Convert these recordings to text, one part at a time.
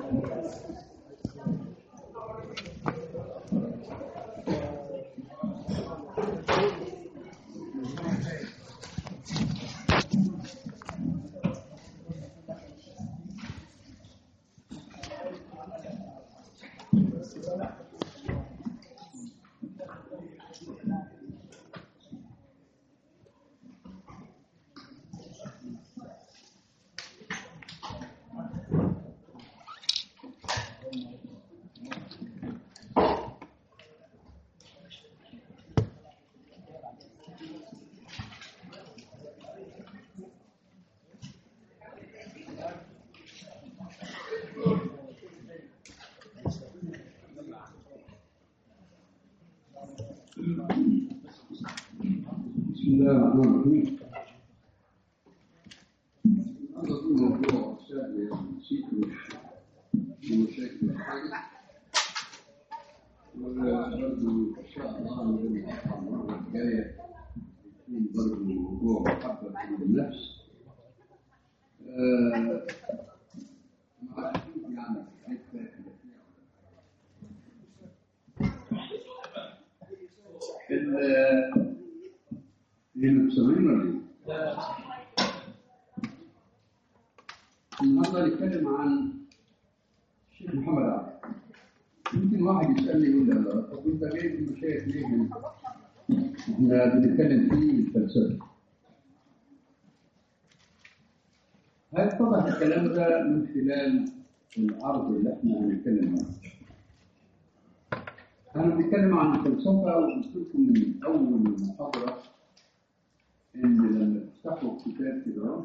بسم الله الرحمن الرحيم هذا هو موضوع سهل نسيت مش مشاكل حاجة وبرضه إن شاء الله نرجع المرة الجاية يكون برضه موضوع محبب في النفس آه، ما أعرف يعني حتة ال- هنا بسمعين ولا ايه؟ النهارده نتكلم عن الشيخ محمد علي يمكن واحد يسالني يقول لي لا طب انت جايب المشايخ ليه هنا؟ احنا بنتكلم في الفلسفه هيتضح الكلام ده من خلال العرض اللي احنا هنتكلم عنه انا بنتكلم عن الفلسفه وقلت لكم من اول محاضره ان لما تفتحوا الكتاب كده اهو،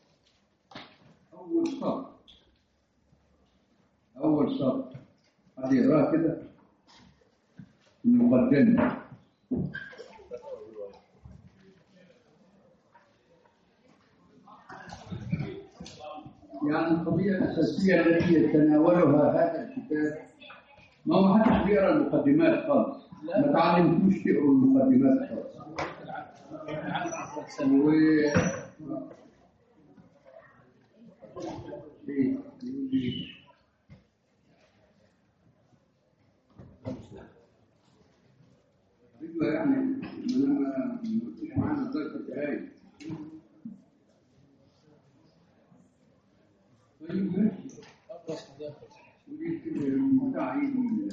اول سطر اول سطر حد يقراها كده المقدمه يعني القضيه الاساسيه التي يتناولها هذا الكتاب ما هو حدش بيقرا المقدمات خالص ما تعلمتوش تقروا المقدمات خالص و ليه؟ يقول لي أيوة يعني ما انا ما ما فيش معانا ظرف الدقايق طيب ماشي ودي بتاع ايه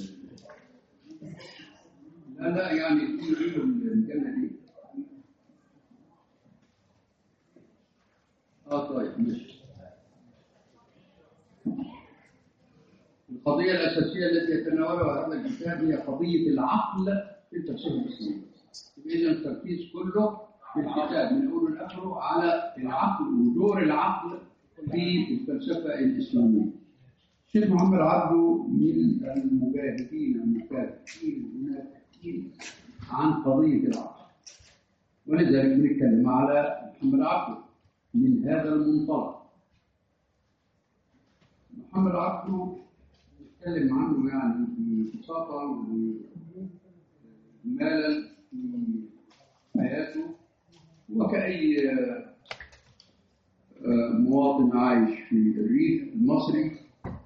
لا لا يعني في ايه الجنه دي اه طيب ماشي القضية الأساسية التي يتناولها هذا الكتاب هي قضية العقل في التفسير الإسلامي. إذا التركيز كله في الكتاب من أوله لآخره على العقل ودور العقل في الفلسفة الإسلامية. الشيخ محمد عبده من المجاهدين المكافحين المنافقين عن قضية العقل. ولذلك بنتكلم على محمد عبده من هذا المنطلق. محمد عبده نتكلم عنه يعني ببساطة وملل في حياته وكأي آه، مواطن عايش في الريف المصري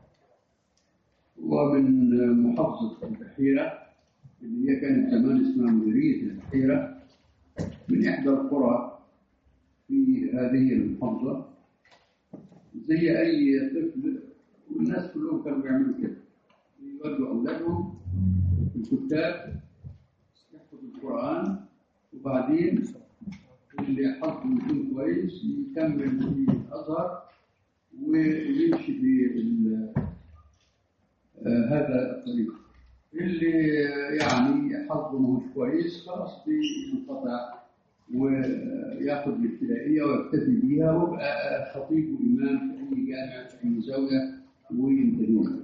ومن محافظة البحيرة اللي هي كانت زمان اسمها مديرية البحيرة من إحدى القرى في هذه المحافظة زي أي طفل والناس كلهم كانوا بيعملوا كده يودوا أولادهم الكتاب يحفظ القرآن وبعدين اللي حظه يكون كويس يكمل في الأزهر ويمشي بال- آه، هذا الطريق اللي يعني حظه مش كويس خلاص بينقطع وياخذ الابتدائيه ويكتفي بيها ويبقى خطيب وامام في اي جامع في اي زاويه وينتهون.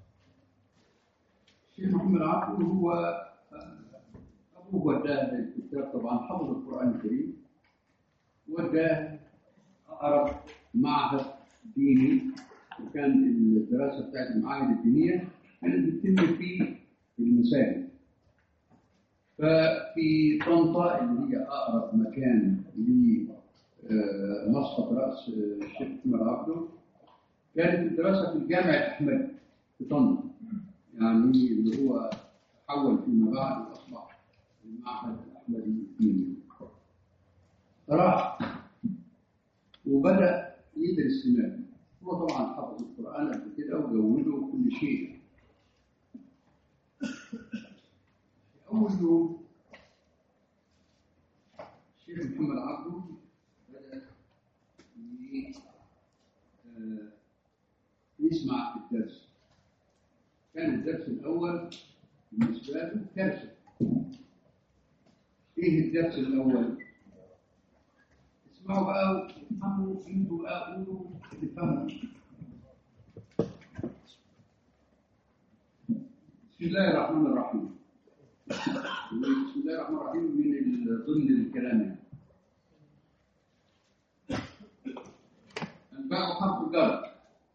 الشيخ محمد عبده هو ابوه وداه للكتاب طبعا حفظ القران الكريم وداه اقرب معهد ديني وكان الدراسه بتاعت المعاهد الدينيه كانت بتتم في المساجد ففي طنطا اللي هي اقرب مكان لمسقط راس الشيخ محمد عبده كانت الدراسة في الجامع الأحمدي في طنطا يعني اللي هو تحول فيما بعد وأصبح المعهد الأحمدي الديني راح وبدأ يدرس هناك هو طبعا حفظ القرآن قبل كده وجوده وكل شيء أول يوم الشيخ محمد عبده بدأ ي- آه، يسمع الدرس كان الدرس الأول بالنسبة له كارثة إيه الدرس الأول؟ اسمعوا بقى وافهموا انتوا بقى قولوا تفهموا بسم الله الرحمن الرحيم بسم الله الرحمن الرحيم من ال- ضمن الكلام يعني. الباء حرف جر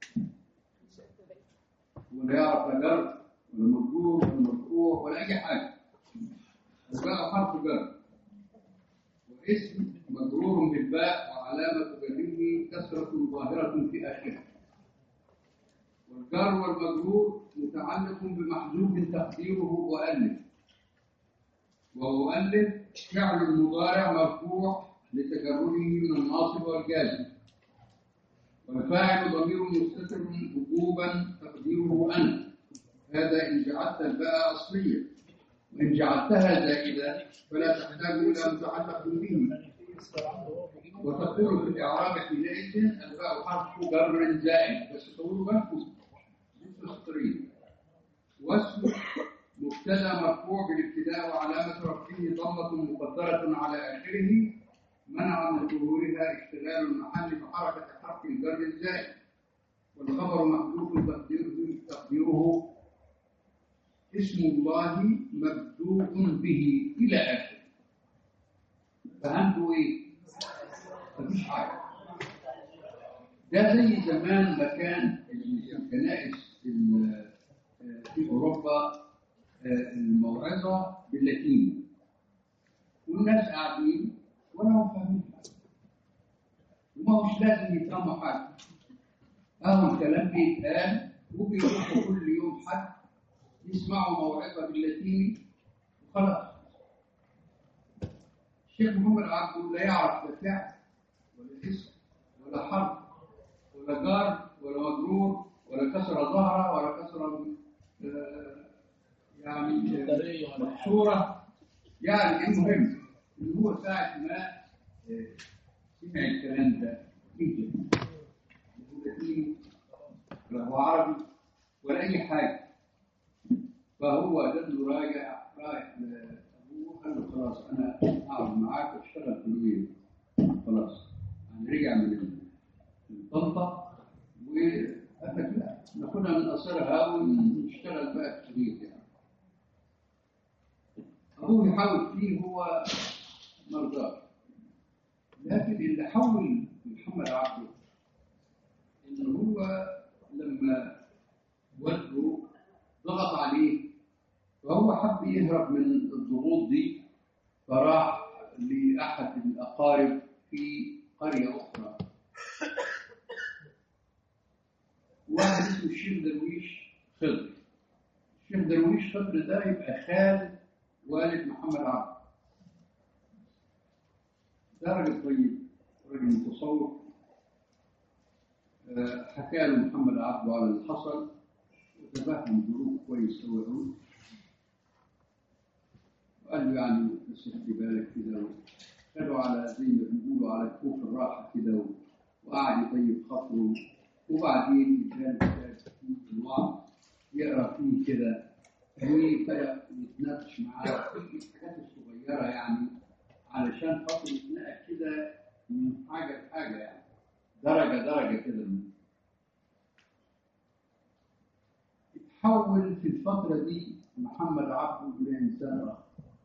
ولا يعرف لا جر ولا مجرور ولا مرفوع ولا اي حاجه الباء حرف جر واسم مجرور بالباء وعلامة جره كسرة ظاهرة في آخره والجار والمجرور متعلق بمحذوف تقديره وألف ومؤلف فعل مضارع مرفوع لتجرده من الناصب والجازم والفاعل ضمير مستتر وجوبا تقديره أنت هذا إن جعلت الباء أصلية وإن جعلتها زائدة فلا تحتاج إلى متعلق به وتقول في الإعراب حينئذ الباء حرف جر زائد بس تقول بالكم مثل السطرين واسم مبتدا مرفوع بالابتداء وعلامة رفعه ضمة مقدرة على آخره منع من ظهورها اشتغال المحل بحركة حرف الجر الزائد والخبر محذوف تقديره تقديره اسم الله مبدوء به إلى آخره فهمتوا إيه؟ مفيش حاجة ده زي زمان ما كان الكنائس ال- في أوروبا آه، الموعظة باللاتيني والناس قاعدين ولا هم فاهمين حاجة وما هوش لازم يفهموا حاجة أهو الكلام بيتقال وبيروحوا كل يوم حد يسمعوا موعظة باللاتيني وخلاص الشيخ محمد عبده لا يعرف لا فعل ولا اسم ولا حرف ولا جار ولا مجرور ولا كسر ظهره ولا كسر آه، يعني آه، مكسوره يعني المهم ان هو ساعه ما آه، سمع الكلام ده يجي هو لاتيني ولا هو عربي ولا اي حاجه فهو دله راجع رايح لابوه قال له خلاص انا اقعد معاك واشتغل في الويل خلاص يعني رجع من من طنطا وقال لك لا ناخدها من قصرها ونشتغل بقى في الشريط يعني ابوه يحاول فيه هو مرضاه لكن اللي حول محمد عبده ان هو لما والده ضغط عليه فهو حب يهرب من الضغوط دي فراح لأحد الأقارب في قرية أخرى واحد اسمه الشيخ درويش خضر الشيخ درويش خضر ده يبقى خال والد محمد عبد ده راجل طيب راجل متصوف آه، حكى له محمد عبده على اللي حصل وتفهم ظروف كويس قوي قوي وقال له يعني بس خلي بالك كده خدوا على زي ما بيقولوا على كوف الراحه كده و- وقعد يطيب خاطره وبعدين كان كتاب فيه الوعظ يقرا فيه كده وبدا يتناقش معاه في الحاجات الصغيره يعني علشان خاطر يتنقل كده من حاجه لحاجه يعني درجه درجه كده اتحول في الفترة دي محمد عبده إلى إنسان آخر.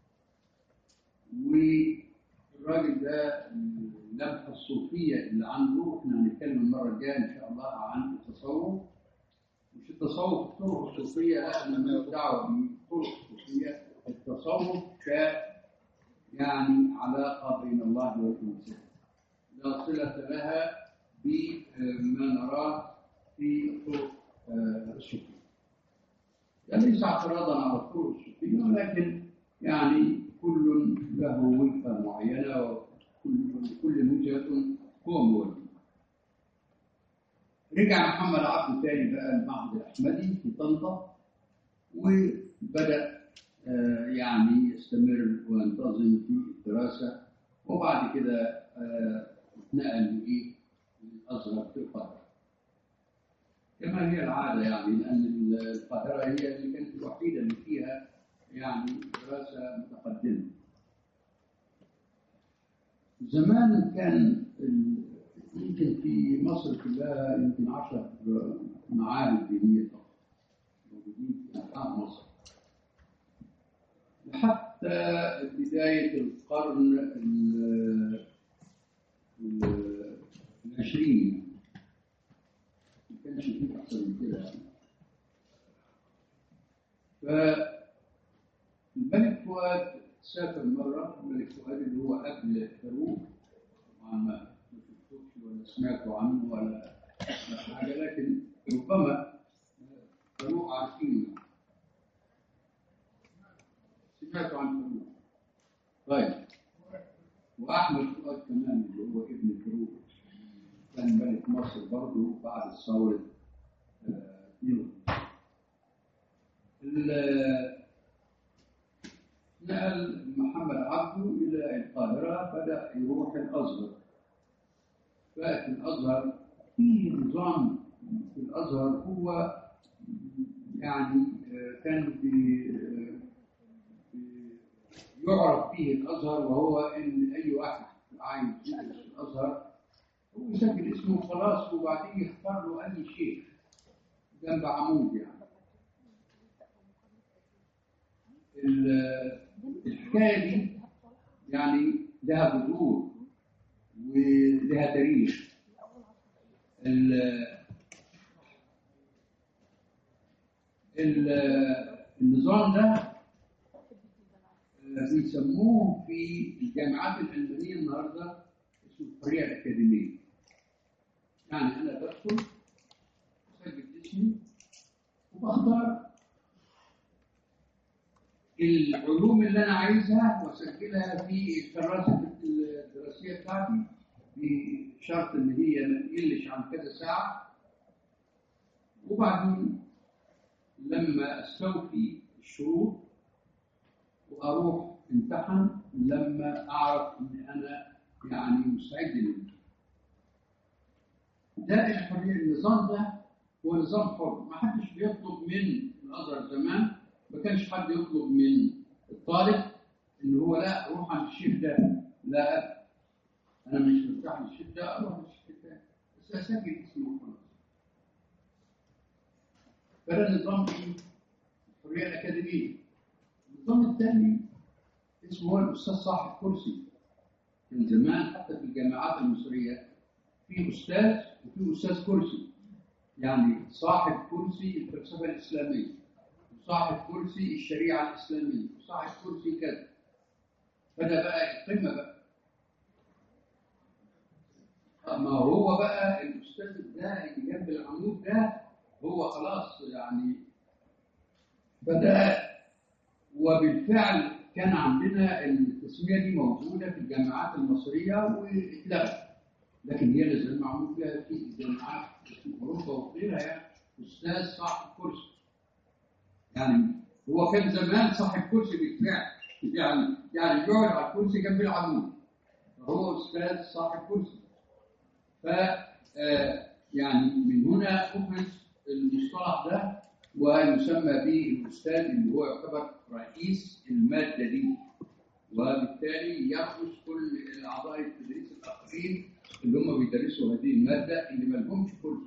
والراجل ده اللمحة الصوفية اللي عنده احنا هنتكلم المرة الجاية إن شاء الله عن التصوف مش التصوف الطرق الصوفية لا أنا ماليش دعوة بالطرق الصوفية التصوف ك يعني علاقة بين الله والإنسان لا صلة لها بما نراه في طرق آه، الصوفية. يعني ليس اعتراضا على الطرق الصوفية ولكن يعني كل له وجهة معينة وكل كل وجهة هو مولد. رجع محمد عبده تاني بقى المعهد الأحمدي في طنطا وبدأ آه، يعني يستمر وينتظم في الدراسة وبعد كده آه، اتنقل لإيه؟ للأزهر في القاهرة. كما هي العادة يعني لأن القاهرة هي اللي كانت الوحيدة اللي فيها يعني دراسة متقدمة. زمان كان ال- يمكن في مصر كلها يمكن عشر معاهد دينية فقط موجودين في أنحاء مصر. حتى بداية القرن ال- ال- العشرين ما كانش فيه أحسن من كده يعني. فالملك فؤاد سافر مرة الملك فؤاد اللي هو قبل فاروق طبعا ما ما شفتوش ولا سمعتوا عنه ولا ولا حاجة لكن ربما فاروق عارفينه سمعتوا عن فاروق طيب واحمد فؤاد كمان اللي هو ابن فاروق كان ملك مصر برضه بعد ثوره آه، 52 ال- نقل محمد عبده الى القاهره بدا يروح الازهر ففي الازهر في نظام في الازهر هو يعني آه، كان بي- آه، بي- يعرف فيه الازهر وهو ان اي واحد عايز يدرس في الازهر هو يسجل اسمه خلاص وبعدين يختار له اي شيخ جنب عمود يعني ال- الحكايه دي يعني لها جذور ولها تاريخ ال- ال- النظام ده آه، بيسموه في الجامعات العلمانيه النهارده اسمه الحريه الاكاديميه. يعني انا بدخل اسجل اسمي وبختار العلوم اللي انا عايزها واسجلها في الكراسه الدراسيه بتاعتي بشرط ان هي ما تقلش عن كذا ساعه وبعدين لما استوفي الشروط واروح امتحن لما اعرف ان انا يعني مستعد للامتحان. ده الحريه النظام ده هو نظام حر ما حدش بيطلب من الازهر زمان ما كانش حد يطلب من الطالب ان هو لا روح عند الشيخ ده لا انا مش مرتاح للشيخ ده اروح للشيخ الثاني بس اسجل اسمي وخلاص فده نظام ايه؟ الحريه الاكاديميه النظام الثاني اسمه هو الاستاذ صاحب كرسي من زمان حتى في الجامعات المصريه في استاذ وفي استاذ كرسي يعني صاحب كرسي الفلسفه الاسلاميه وصاحب كرسي الشريعه الاسلاميه وصاحب كرسي كذا فده بقى القمه بقى ما هو بقى الاستاذ ده اللي جنب العمود ده هو خلاص يعني بدا وبالفعل كان عندنا التسميه دي موجوده في الجامعات المصريه واتلغت لكن هي لازال معمول فيها في الجامعات في اوروبا وغيرها يعني استاذ صاحب كرسي يعني هو كان زمان صاحب كرسي بالفعل يعني يعني بيقعد على الكرسي جنب العمود فهو استاذ صاحب كرسي ف آه، يعني من هنا اخذ المصطلح ده ويسمى به الاستاذ اللي هو يعتبر رئيس الماده دي وبالتالي ياخذ كل الاعضاء التدريس الاخرين اللي هم بيدرسوا هذه الماده اللي ما لهمش كرسي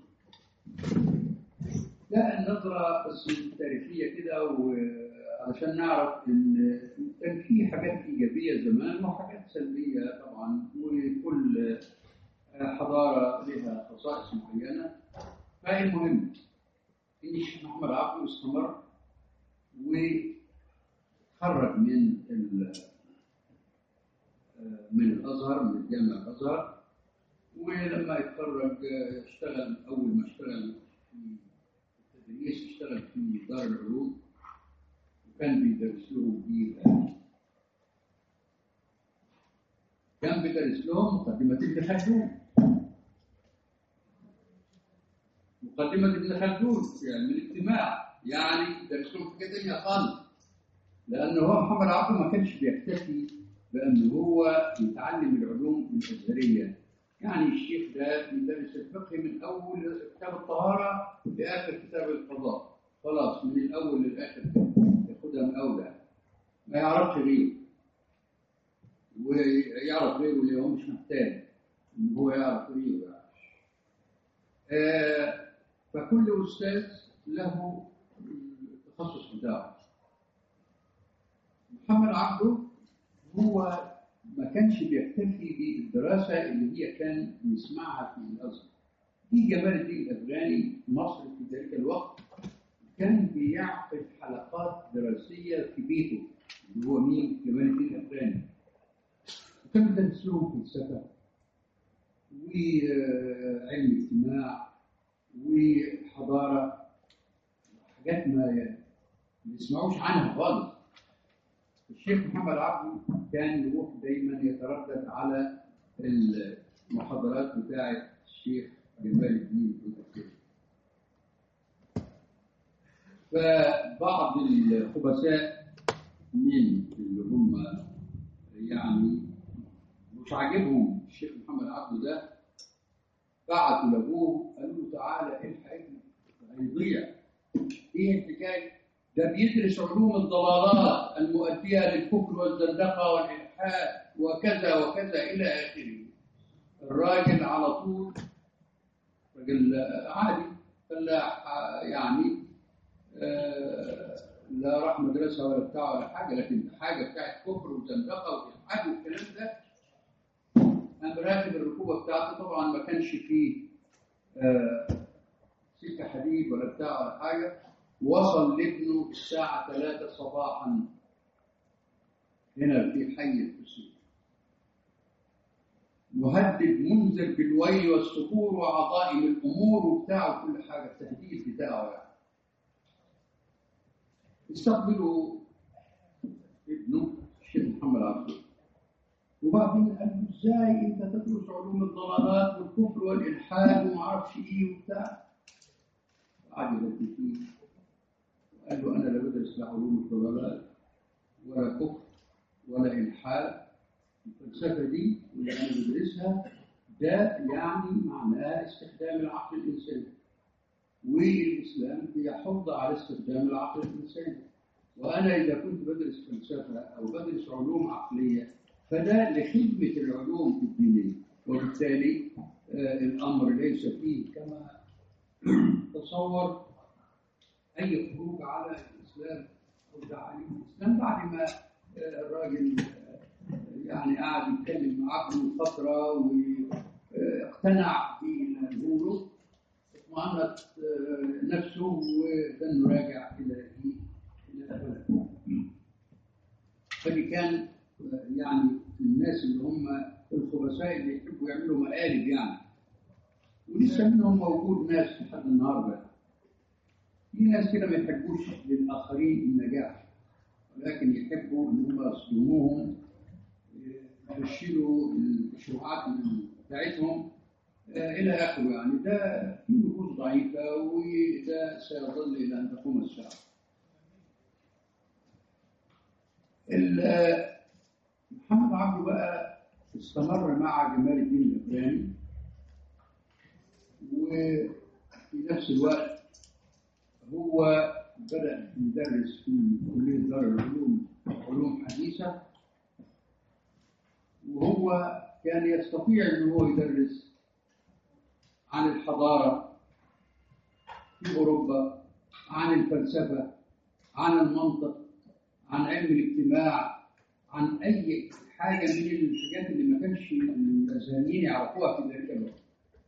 لا النظرة بس تاريخية كده وعلشان نعرف إن كان في حاجات إيجابية زمان وحاجات سلبية طبعا وكل حضارة لها خصائص معينة فالمهم إن الشيخ محمد عبده استمر وخرج من ال- من الأزهر من الجامعة الأزهر ولما يتخرج اشتغل أول ما اشتغل في التدريس اشتغل في دار العلوم وكان بيدرس لهم في كان بيدرس لهم مقدمة ابن خلدون مقدمة ابن خلدون في علم الاجتماع يعني درس لهم حاجة تانية خالص لأنه هو محمد عبده ما كانش بيكتفي بأنه هو يتعلم العلوم الأزهرية يعني الشيخ ده بيدرس الفقه من أول كتاب الطهارة لآخر كتاب القضاء خلاص من الأول للآخر ياخدها من أولها ما يعرفش غيره ويعرف غيره اللي هو مش محتاج ان هو يعرف غيره يعني. آه فكل استاذ له التخصص بتاعه محمد عبده هو ما كانش بيكتفي بالدراسه اللي هي كان بيسمعها في الازهر في جمال الدين الافغاني في مصر في ذلك الوقت كان بيعقد حلقات دراسيه في بيته اللي هو مين جمال الدين الافغاني وكان بيدرس لهم فلسفه وعلم اجتماع وحضاره حاجات ما يسمعوش عنها خالص الشيخ محمد عبده كان يروح دايما يتردد على المحاضرات بتاعه الشيخ جمال الدين الافغاني فبعض الخبثاء من اللي هم يعني مش عاجبهم الشيخ محمد عبده ده بعتوا لابوه قالوا له تعالى الحق ابنك هيضيع ايه الحكايه؟ ده بيدرس علوم الضلالات المؤديه للكفر والزندقه والالحاد وكذا وكذا الى اخره. الراجل على طول راجل عادي فلاح يعني آه لا راح مدرسه ولا بتاع ولا حاجه لكن حاجه بتاعت كفر وزندقه والحاد والكلام ده قام راكب الركوبه بتاعته طبعا ما كانش فيه آه سكه حديد ولا بتاع ولا حاجه وصل لابنه الساعه 3 صباحا هنا في حي الحسين مهدد منذر بالويل والسفور وعظائم الامور وبتاع وكل حاجه التهديد بتاعه يعني استقبلوا ابنه الشيخ محمد عبد وبعدين قال له ازاي انت تدرس علوم الضلالات والكفر والالحاد وما اعرفش ايه وبتاع قعد يبكي فيه وقال له انا لا بدرس لا علوم الضلالات ولا كفر ولا الحاد الفلسفه دي اللي انا بدرسها ده يعني معناه استخدام العقل الانساني والاسلام بيحض على استخدام العقل الانساني وانا اذا كنت بدرس فلسفه او بدرس علوم عقليه فده لخدمه العلوم الدينيه وبالتالي آه الامر ليس فيه كما تصور اي خروج على الاسلام او تعاليم الاسلام بعد ما آه الراجل آه يعني قعد يتكلم مع ابنه فتره واقتنع باللي بيقوله اطمأنت نفسه وكان راجع الى الى بلده فدي كان يعني الناس اللي هم الخبثاء اللي يحبوا يعملوا مقالب يعني ولسه منهم موجود ناس لحد النهارده في ناس كده ما يحبوش للاخرين النجاح ولكن يحبوا ان هم يصدموهم يفشلوا المشروعات بتاعتهم الى اخره يعني ده في نفوس ضعيفه وده سيظل الى ان تقوم الساعه. محمد عبده بقى استمر مع جمال الدين الافغاني وفي نفس الوقت هو بدأ يدرس في كلية دار العلوم علوم حديثة وهو كان يستطيع ان هو يدرس عن الحضارة في أوروبا عن الفلسفة عن المنطق عن علم الاجتماع عن أي حاجة من الحاجات اللي ما كانش الأزهريين يعرفوها في ذلك الوقت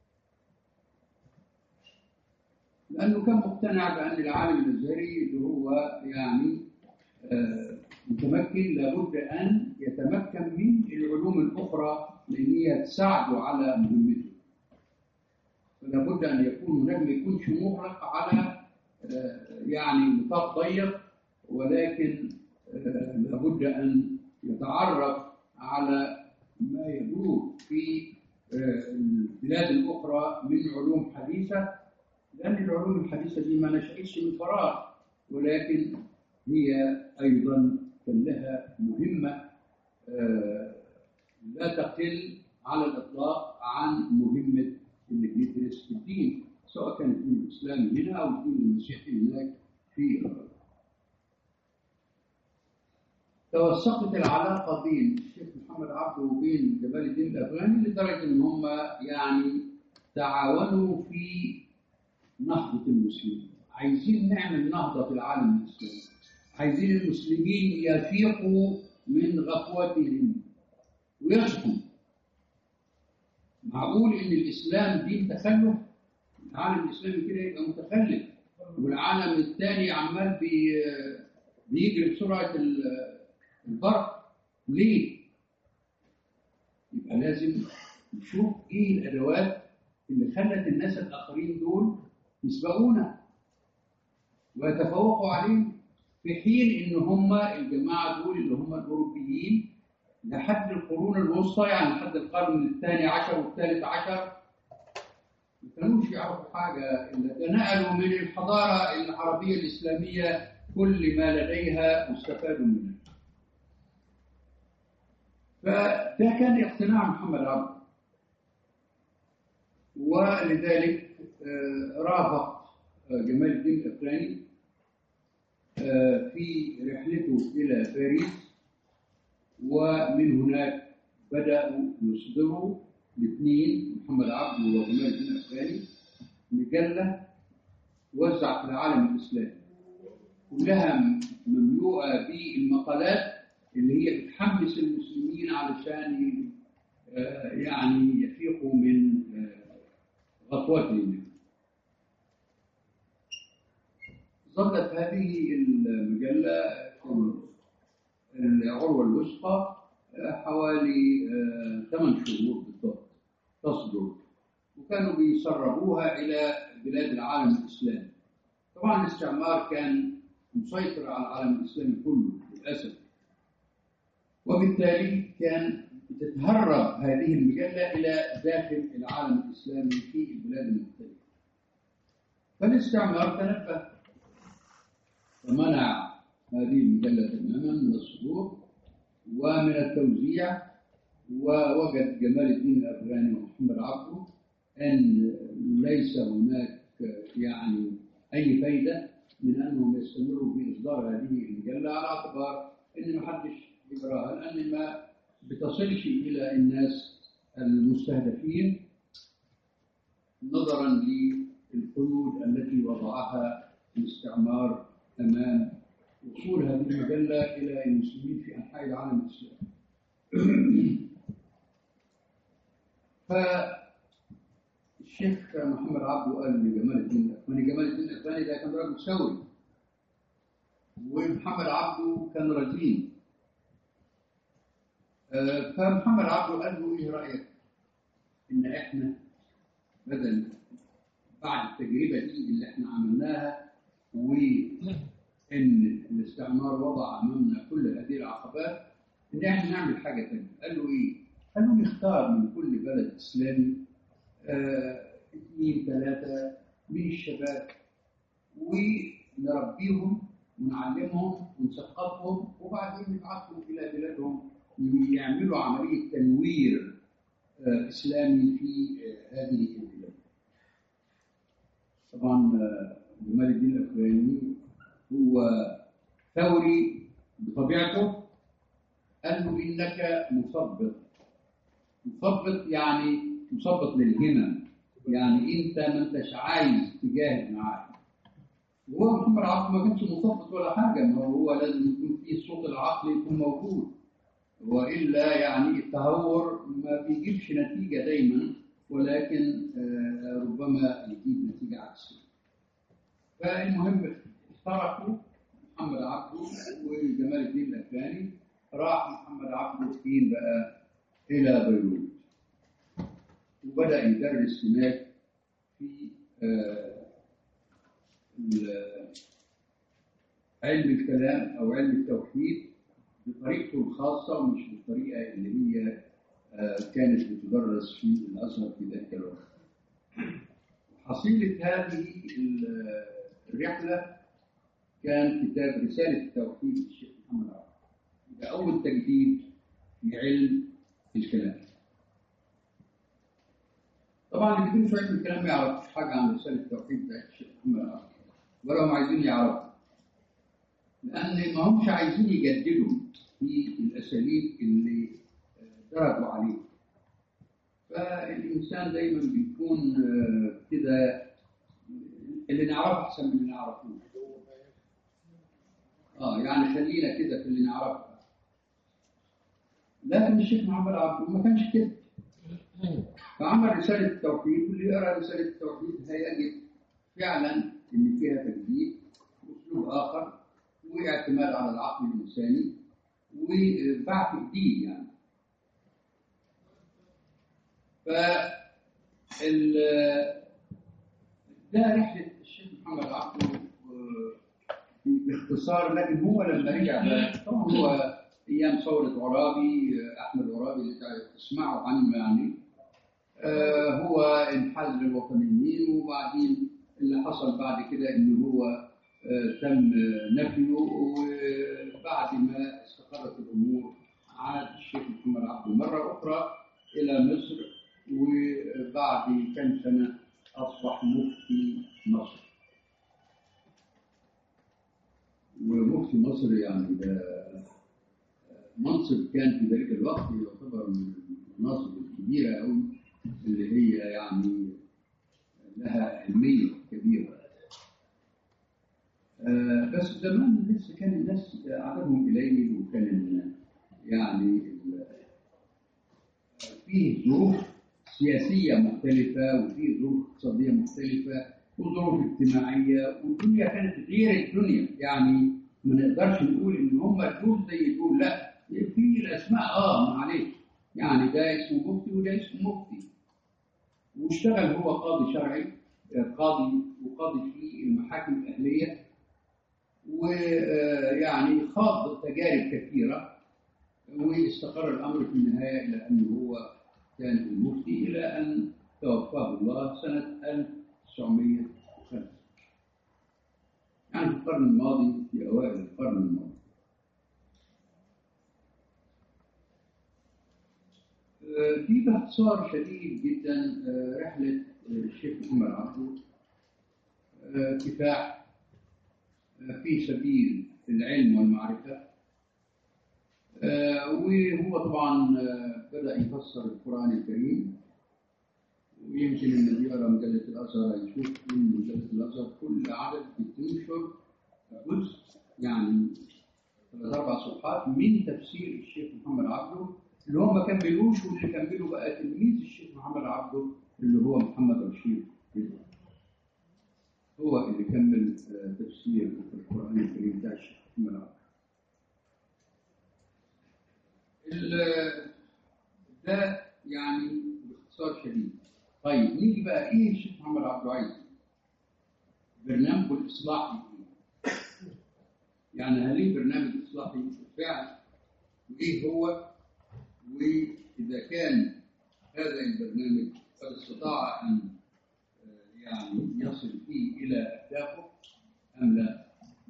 لأنه كان مقتنع بأن العالم الأزهري اللي هو يعني آه متمكن لابد أن يتمكن من العلوم الأخرى لأن هي تساعده على مهمته فلا بد ان يكون هناك ما يكونش مغلق على آه، يعني نطاق ضيق ولكن آه، لابد ان يتعرف على ما يدور في آه، البلاد الاخرى من علوم حديثه لان العلوم الحديثه دي ما نشأتش من فراغ ولكن هي ايضا كان لها مهمه آه، لا تقل على الاطلاق عن مهمه انك ندرس الدين سواء كان الدين الاسلامي هنا او الدين المسيحي هناك في الغرب. توثقت العلاقه بين الشيخ محمد عبده وبين جمال الدين الافغاني لدرجه ان هم يعني تعاونوا في نهضه المسلمين عايزين نعمل نهضه في العالم الاسلامي عايزين المسلمين يفيقوا من غفوتهم ويصحوا معقول ان الاسلام دين تخلف العالم الاسلامي كده يبقى متخلف والعالم الثاني عمال بي بيجري بسرعه ال- البرق ليه؟ يبقى لازم نشوف ايه الادوات اللي خلت الناس الاخرين دول يسبقونا ويتفوقوا علينا في حين ان هم الجماعه دول اللي هم الاوروبيين لحد القرون الوسطى يعني لحد القرن الثاني عشر والثالث عشر ما كانوش يعرفوا حاجه الا ده نقلوا من الحضاره العربيه الاسلاميه كل ما لديها واستفادوا منه. فده كان اقتناع محمد عبد ولذلك آه، رافق آه، جمال الدين الافغاني آه، في رحلته الى باريس ومن هناك بداوا يصدروا الاثنين محمد عبده وجمال الدين الافغاني مجله توزع في العالم الاسلامي كلها مملوءه بالمقالات اللي هي بتحمس المسلمين علشان آه، يعني يفيقوا من آه، غفوتهم ظلت هذه المجلة العروة الوثقى حوالي ثمان شهور بالضبط تصدر وكانوا بيسربوها إلى بلاد العالم الإسلامي طبعا الاستعمار كان مسيطر على العالم الإسلامي كله للأسف وبالتالي كان تتهرب هذه المجلة إلى داخل العالم الإسلامي في البلاد المختلفة فالاستعمار تنبه ومنع هذه المجلة تماما من الصدور ومن التوزيع ووجد جمال الدين الأفغاني ومحمد عبده أن ليس هناك يعني أي فايدة من أنهم يستمروا في إصدار هذه المجلة على اعتبار أن ما حدش يقراها لأن ما بتصلش إلى الناس المستهدفين نظرا للقيود التي وضعها الاستعمار امام وصول هذه المجله الى المسلمين في انحاء العالم الاسلامي. فالشيخ محمد عبده قال لجمال الدين الافغاني جمال الدين الافغاني ده كان راجل سوي ومحمد عبده كان رزين آه، فمحمد عبده قال له ايه رايك ان احنا بدل بعد التجربه دي اللي احنا عملناها وان الاستعمار وضع امامنا كل هذه العقبات ان احنا نعمل حاجه ثانيه قال له ايه؟ قال له نختار من كل بلد اسلامي آه، اثنين ثلاثه من الشباب ونربيهم ونعلمهم ونثقفهم وبعدين نبعثهم الى بلادهم يعملوا عمليه تنوير آه، اسلامي في آه، هذه البلاد. طبعا آه، جمال الدين الافغاني هو ثوري بطبيعته قال له انك مثبط مثبط يعني مثبط للهمم يعني انت ما انتش عايز تجاهد معايا وهو محمد عبده ما كانش مثبط ولا حاجه ما هو لازم يكون فيه الصوت العقلي يكون موجود والا يعني التهور ما بيجيبش نتيجه دايما ولكن آه، ربما يجيب نتيجه عكسيه فالمهم افترقوا محمد عبده وجمال الدين الافغاني راح محمد عبده فين بقى الى بيروت وبدا يدرس هناك في آه، ال- علم الكلام او علم التوحيد بطريقته الخاصه ومش بالطريقه اللي هي آه، كانت بتدرس في الازهر في ذلك الوقت. حصيله هذه ال- الرحله كان كتاب رساله التوحيد للشيخ محمد عبد ده اول تجديد في علم الكلام. طبعا اللي بيكون في علم الكلام ما يعرفش حاجه عن رساله التوحيد بتاعت الشيخ محمد عبد ولا هم عايزين يعرفوا لان ما همش عايزين يجددوا في الاساليب اللي آه، درجوا عليها فالانسان دايما بيكون آه، كده اللي نعرفه احسن من اللي نعرفه اه يعني خلينا كده في اللي نعرفه لكن الشيخ محمد عبده ما كانش كده فعمل رسالة التوحيد واللي يقرأ رسالة التوحيد هيجد فعلا إن فيها تجديد وأسلوب آخر واعتماد على العقل الإنساني وبعث جديد يعني. ف ال ده رحلة الشيخ محمد عبده آه، باختصار لكن هو لما رجع بقى- طبعا هو أيام ثورة عرابي آه، أحمد عرابي اللي تسمعوا عنه يعني آه، هو انحل للوطنيين وبعدين اللي حصل بعد كده ان هو آه، تم نفيه وبعد ما استقرت الامور عاد الشيخ محمد عبده مره اخرى الى مصر وبعد كم سنه اصبح مفتي مصر ومفتي مصر يعني ده منصب كان في ذلك الوقت يعتبر من المناصب الكبيره قوي اللي هي يعني لها أهمية كبيرة آه، بس زمان لسه كان الناس عددهم قليل وكان ال- يعني ال- فيه ظروف سياسية مختلفة وفيه ظروف اقتصادية مختلفة وظروف اجتماعية والدنيا كانت غير الدنيا يعني ما نقدرش نقول ان هم دول زي دول لا في الاسماء اه معلش يعني ده اسمه مفتي وده اسمه مفتي واشتغل هو قاضي شرعي آه، قاضي وقاضي في المحاكم الأهلية ويعني خاض تجارب كثيرة واستقر الأمر في النهاية إلى أنه هو كان المفتي إلى أن توفاه الله سنة 1905 يعني في القرن الماضي في أوائل القرن الماضي في باختصار شديد جدا آه، رحلة آه، الشيخ محمد عبده آه، كفاح آه، في سبيل العلم والمعرفة آه، وهو طبعا آه، بدأ يفسر القرآن الكريم ويمكن اللي بيقرا مجلة الأزهر يشوف من مجلة الأزهر كل عدد بتنشر جزء يعني ثلاث أربع صفحات من تفسير الشيخ محمد عبده اللي هم ما كملوش واللي كملوا بقى تلميذ الشيخ محمد عبده اللي هو محمد رشيد رضا. هو اللي كمل آه، تفسير القرآن الكريم بتاع الشيخ محمد عبده. ال- ده يعني باختصار شديد. طيب نيجي بقى ايه الشيخ محمد عبده عايز؟ برنامجه الاصلاحي ايه؟ يعني هل ليه برنامج اصلاحي بالفعل؟ وايه هو؟ وإذا كان هذا البرنامج قد استطاع أن آه، يعني يصل فيه إلى أهدافه أم لا؟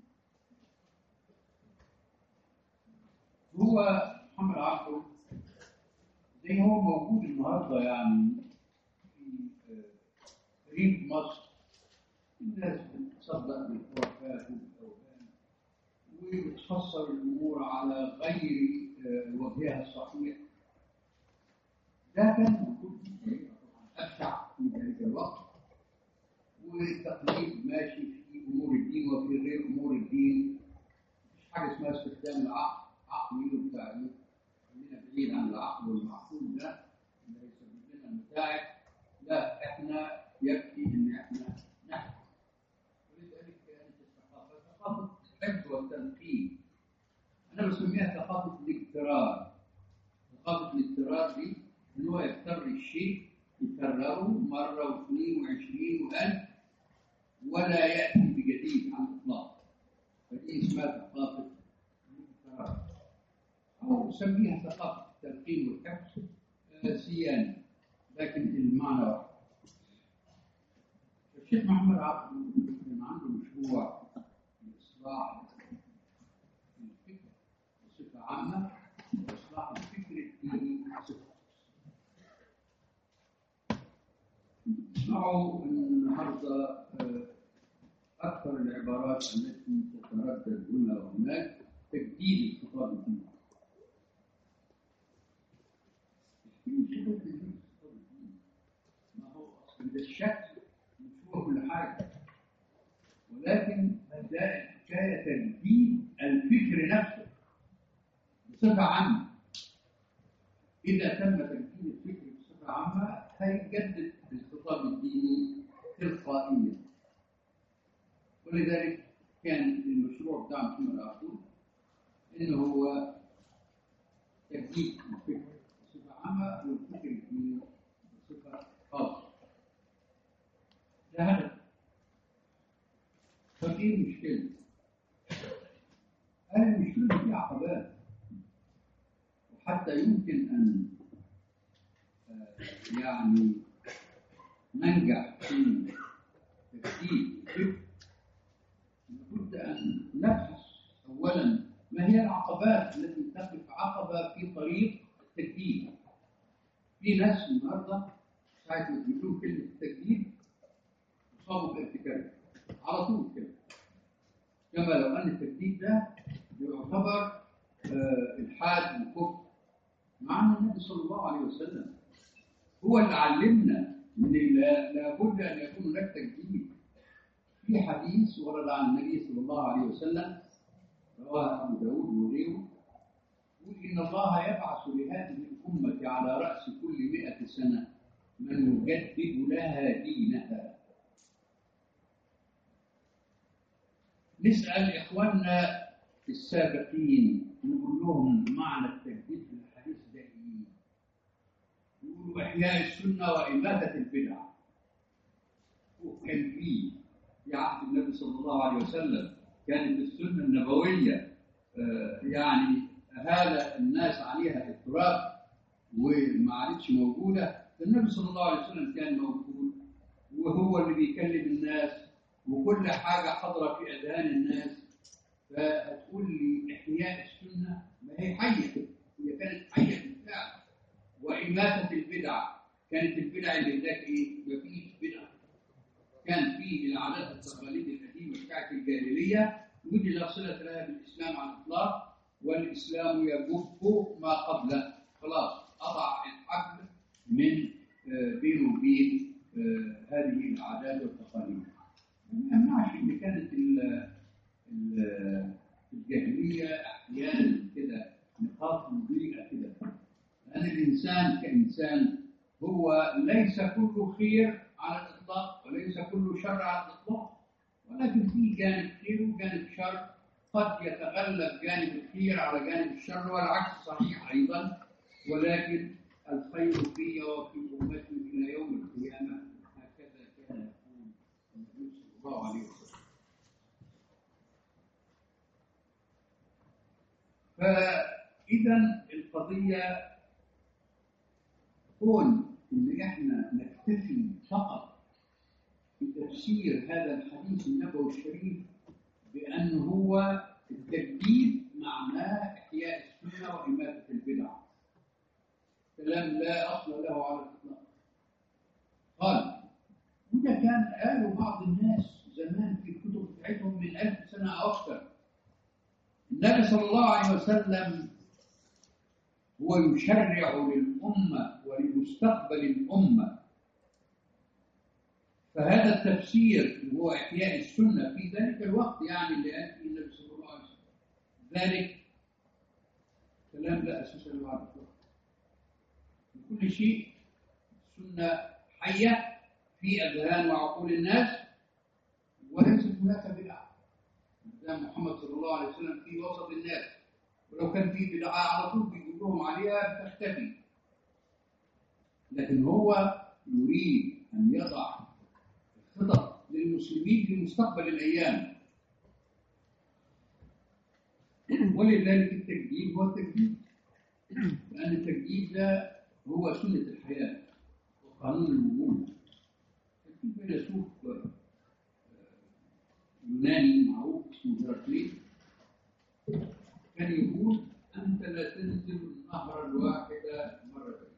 هو محمد عبده زي هو موجود النهارده يعني في آه، تاريخ مصر الناس بتصدق بالخرافات وبالأوهام وبتفسر الامور على غير آه، وجهها الصحيح ده كان موجود في الطريقه طبعا ابشع في ذلك الوقت والتقليد ماشي في امور الدين وفي غير امور الدين مفيش حاجه اسمها استخدام العقل عقلي وبتاع إيه. خلينا بعيد عن العقل والمعقول ده اللي هيسبب لنا المتاعب لا احنا يكفي ان احنا نحكم ولذلك كانت الثقافه ثقافه الحفظ والتنقيب انا بسميها ثقافه الاكترار ثقافه الاكترار دي ان هو يكتر الشيء يكرره مره واثنين وعشرين والف ولا يأتي بجديد على الإطلاق فدي اسمها ثقافة الانفراد أو نسميها ثقافة التلقين والكبس آه، سيان لكن المعنى واحد الشيخ محمد عبد كان عنده مشروع لإصلاح الفكر بصفة عامة وإصلاح الفكر الديني بصفة اسمعوا النهارده آه، أكثر العبارات التي تتردد هنا وهناك تجديد الخطاب الديني. في شغل تجديد الخطاب الديني. ما هو أصل ده الشكل مش هو كل حاجة ولكن ده الحكاية تجديد الفكر نفسه بصفة عامة إذا تم تجديد الفكر بصفة عامة هيجدد الخطاب الديني تلقائيا ولذلك كان المشروع بتاع محمد عاشور إنه هو تجديد الفكر بصفة عامة والفكر الديني بصفة خاصة ده هدف ففي مشكلة هذه المشكلة فيها عقبات وحتى يمكن أن آه، يعني ننجح في تجديد الفكر لابد أن نبحث أولا ما هي العقبات التي تقف عقبة في طريق التجديد في ناس النهارده ساعة ما بيقولوا كلمة التجديد يصابوا بارتكاب على طول كده كما لو أن التجديد ده يعتبر آه، الحاد وكفر مع أن النبي صلى الله عليه وسلم هو اللي علمنا ان لا- لابد ان يكون هناك تجديد في حديث ورد عن النبي صلى الله عليه وسلم رواه ابو داود وغيره يقول ان الله يبعث لهذه الامه على راس كل مئة سنه من يجدد لها دينها نسال اخواننا السابقين نقول لهم معنى التجديد في الحديث ده ايه؟ يقولوا إحياء السنة وإماتة البدع وكان في في عهد النبي صلى الله عليه وسلم كانت السنة النبوية آه، يعني هال الناس عليها اضطراب وما عادتش موجودة النبي صلى الله عليه وسلم كان موجود وهو اللي بيكلم الناس وكل حاجة حاضرة في أذهان الناس فهتقول لي إحياء السنة ما هي حية هي كانت حية بالفعل وإماتة البدع كانت البدع اللي هناك إيه؟ مفيش بدع كان فيه العادات والتقاليد القديمة بتاعت الجاهلية ودي لا صلة لها بالإسلام على الإطلاق والإسلام يجب ما قبله خلاص قطع الحبل من آه، بينه وبين آه، هذه العادات والتقاليد ما يمنعش إن كانت ال- ال- الجاهلية أحيانا كده نقاط مضيئة كده لأن الإنسان كإنسان هو ليس كل خير على الإطلاق وليس كل شر على الإطلاق ولكن في جانب خير وجانب شر قد يتغلب جانب الخير على جانب الشر والعكس صحيح أيضا ولكن الخير في وفي أمتي إلى يوم القيامة هكذا كان يقول النبي صلى الله عليه وسلم فإذا القضية كون ان احنا نكتفي فقط بتفسير هذا الحديث النبوي الشريف بان هو التجديد معناه احياء السنه واماته البدع كلام لا اصل له على الاطلاق قال وده كان قاله بعض الناس زمان في الكتب بتاعتهم من ألف سنه او اكثر النبي صلى الله عليه وسلم هو يشرع للأمة ولمستقبل الأمة فهذا التفسير اللي هو إحياء السنة في ذلك الوقت يعني اللي قال فيه النبي صلى الله عليه وسلم ذلك كلام لا أساس له على الإطلاق كل شيء السنة حية في أذهان وعقول الناس وليست هناك بدعة قدام محمد صلى الله عليه وسلم في وسط الناس ولو كان في بدعة على طول بيقول لهم عليها تختفي لكن هو يريد أن يضع الخطط للمسلمين في مستقبل الأيام ولذلك التجديد هو التجديد لأن التجديد ده هو سنة الحياة وقانون الوجود في فيلسوف آه، يوناني معروف اسمه هيراكليت كان يقول أنت لا تنزل النهر الواحد مرتين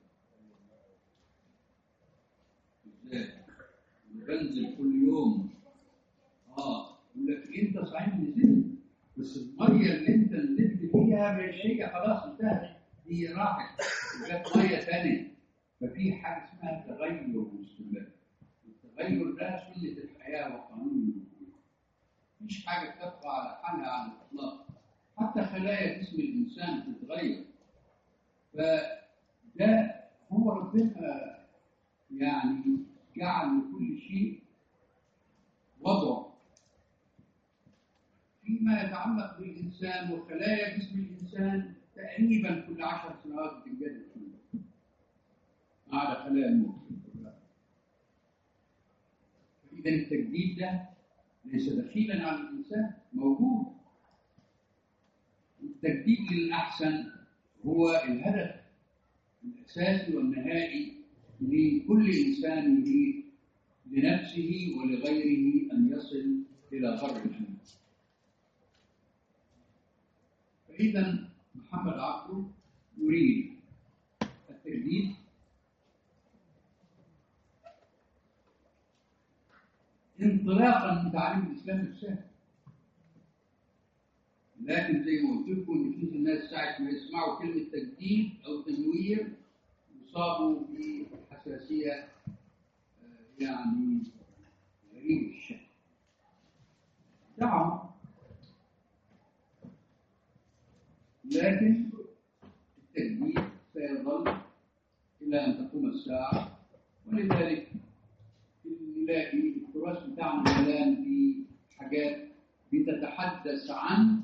ازاي؟ بنزل كل يوم اه يقول لك انت صحيح نزلت بس الميه اللي انت نزلت فيها مش هي خلاص انتهت هي راحت وجت ميه ثانيه ففي حاجه اسمها تغير مستمر التغير ده سنه الحياه وقانون الوجود مفيش حاجه تبقى على حالها على الاطلاق حتى خلايا جسم الانسان تتغير فده هو ربنا يعني جعل لكل شيء وضع فيما يتعلق بالإنسان وخلايا جسم الإنسان تقريبا كل عشر سنوات بتتجدد فيه ما عدا خلايا المخ إذا التجديد ده ليس دخيلا على الإنسان موجود التجديد للأحسن هو الهدف الأساسي والنهائي لكل إنسان يريد لنفسه ولغيره أن يصل إلى بر الأمان فإذا محمد عبده يريد التجديد انطلاقا من تعليم الإسلام السهل لكن زي ما قلت لكم ان في الناس ساعه ما يسمعوا كلمه تجديد او تنوير يصابوا بحساسيه آه، يعني غريب الشكل دعم لكن التجديد سيظل الى ان تقوم الساعه ولذلك نلاقي التراث بتاعنا الان في حاجات بتتحدث عن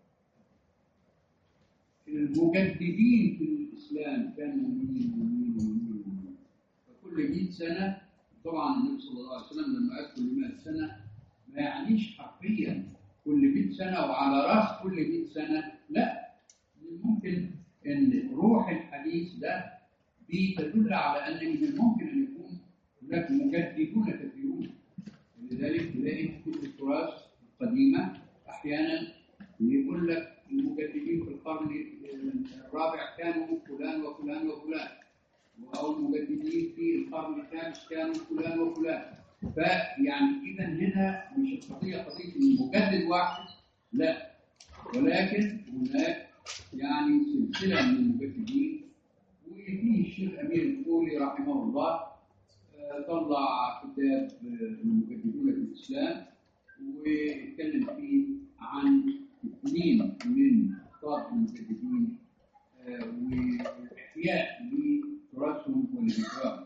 المجددين في الاسلام كانوا مين ومين ومين ومين فكل 100 سنه طبعا النبي صلى الله عليه وسلم لما قال كل 100 سنه ما يعنيش حرفيا كل 100 سنه وعلى راس كل 100 سنه لا ممكن ان روح الحديث ده بتدل على ان من الممكن ان يكون هناك مجددون كثيرون ولذلك تلاقي في التراث القديمه احيانا يقول لك المجددين في القرن الرابع كانوا فلان وفلان وفلان او المجددين في القرن الخامس كانوا فلان وفلان فيعني اذا هنا مش القضيه قضيه المجدد واحد لا ولكن هناك يعني سلسله من المجددين وفيه الشيخ امير الكولي رحمه الله آه، طلع كتاب آه، المجددون في الاسلام واتكلم فيه عن اثنين من اخطاء المجددين آه، واحياء لتراثهم ولذكرهم.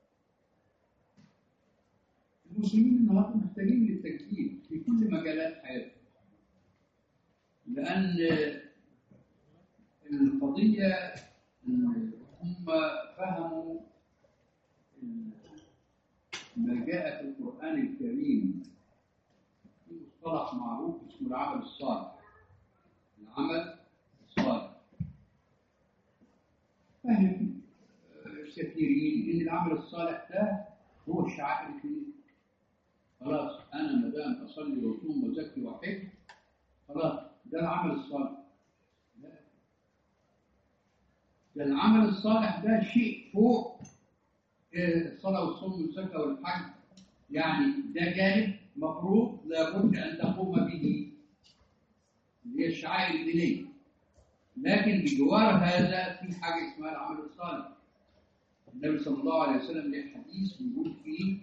المسلمين النهارده محتاجين للتجديد في كل مجالات حياتهم. لان القضيه إن هم فهموا ما جاء في القران الكريم في مصطلح معروف اسمه العمل الصالح العمل الصالح فهم آه، كثيرين ان العمل الصالح ده هو الشعائر الدين خلاص انا ما دام اصلي واصوم وازكي واحج خلاص ده العمل الصالح لا ده العمل الصالح ده شيء فوق آه، الصلاه والصوم والزكاه والحج يعني ده جانب مفروض لابد ان تقوم به اللي هي الشعائر الدينيه لكن بجوار هذا في حاجه اسمها العمل الصالح النبي صلى الله عليه وسلم له حديث بيقول فيه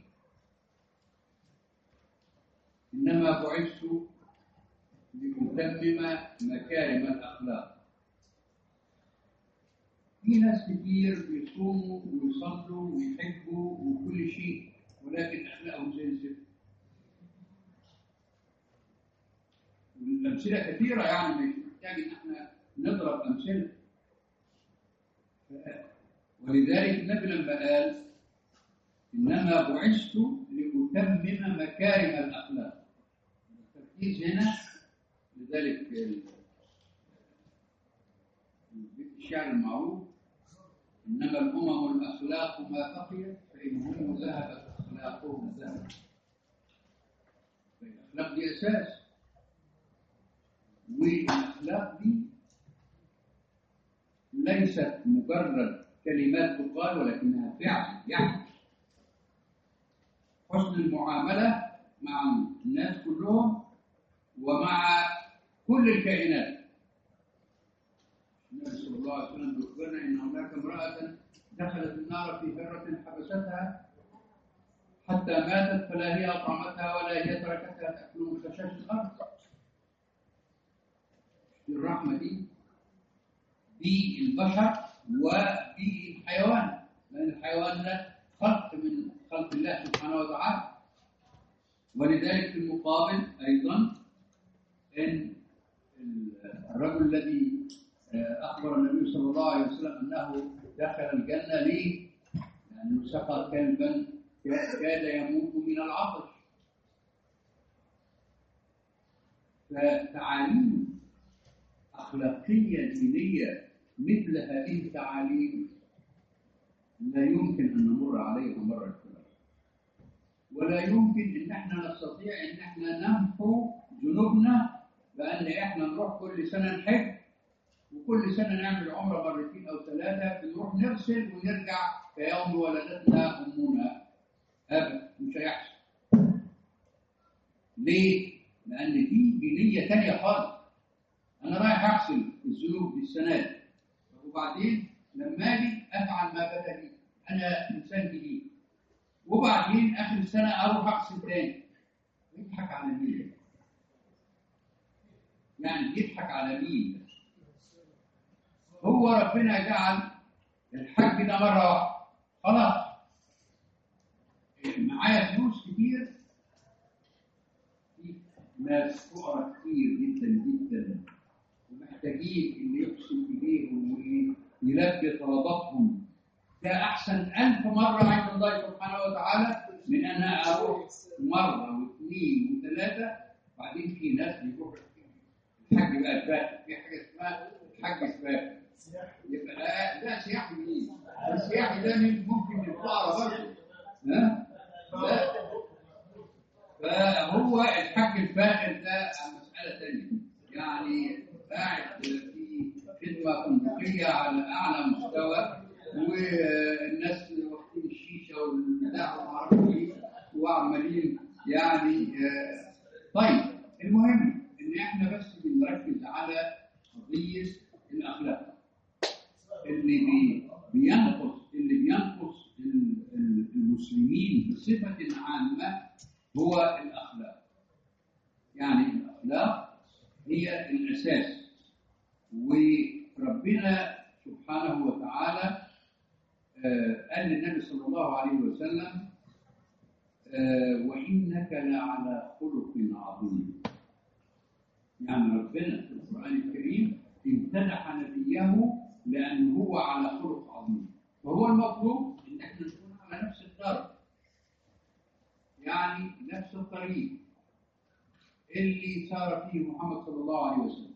انما بعثت لاتمم مكارم الاخلاق في ناس كتير بيصوموا ويصلوا ويحبوا وكل شيء ولكن اخلاقهم زي الزفت والامثله كثيره يعني مش محتاج ان احنا نضرب امثله ف- ولذلك النبي لما قال انما بعثت لأتمم مكارم الأخلاق التركيز هنا لذلك ال- البيت الشعر المعروف إنما الأمم الأخلاق ما بقيت فإنهم ذهبت أخلاقهم ذهبت فالأخلاق دي أساس والأخلاق دي ليست مجرد كلمات تقال ولكنها فعل يعني حسن المعاملة مع الناس كلهم ومع كل الكائنات النبي صلى الله عليه وسلم يخبرنا ان هناك امراه دخلت النار في هره حبستها حتى ماتت فلا هي اطعمتها ولا هي تركتها تاكل من خشاش الارض الرحمه دي بالبشر وبالحيوان لان الحيوان ده خلق من خلق الله سبحانه وتعالى ولذلك في المقابل ايضا ان الرجل الذي اخبر النبي صلى الله عليه وسلم انه دخل الجنه ليه؟ لانه سقى كلبا كاد يموت من العطش فتعاليم اخلاقيه دينيه مثل هذه التعاليم لا يمكن ان نمر عليها مره الكلام ولا يمكن ان احنا نستطيع ان احنا نمحو ذنوبنا بان احنا نروح كل سنه نحج وكل سنه نعمل عمره مرتين او ثلاثه بنروح نغسل ونرجع كيوم ولدتنا امنا ابدا مش هيحصل ليه؟ لان دي بنيه ثانيه خالص انا رايح اغسل الذنوب دي السنه دي وبعدين لما اجي افعل ما بدا لي انا انسان جديد وبعدين اخر السنه اروح اغسل تاني يضحك على مين؟ يعني يضحك على مين؟ هو ربنا جعل الحج ده مره واحده خلاص معايا فلوس كتير في ناس فقراء كتير جدا جدا ومحتاجين اللي يحسن اليهم ويلبي طلباتهم ده احسن ألف مره عند الله سبحانه وتعالى من ان اروح مره واثنين وثلاثه بعدين في ناس بيروحوا الحج بقى الفاتح في حاجه اسمها الحج الفاتح يبقى لا ده سياحي مين؟ السياحي ده من ممكن للفقراء برضه ها؟ لا فهو الحج الفاخر ده مسألة ثانية يعني قاعد في خدمة فندقية على أعلى مستوى والناس واخدين الشيشة والبتاع وما اعرفش ايه وعمالين يعني آه، طيب المهم ان احنا بس بنركز على قضية الأخلاق اللي بي- بينقص اللي بينقص ال- ال- المسلمين بصفة عامة هو الأخلاق يعني الأخلاق هي الأساس وربنا سبحانه وتعالى آه، قال للنبي صلى الله عليه وسلم آه، وإنك لعلى خلق عظيم يعني ربنا في القرآن الكريم امتدح نبيه لأنه هو على خلق عظيم فهو المطلوب إن احنا نكون على نفس الدرب يعني نفس الطريق اللي سار فيه محمد صلى الله عليه وسلم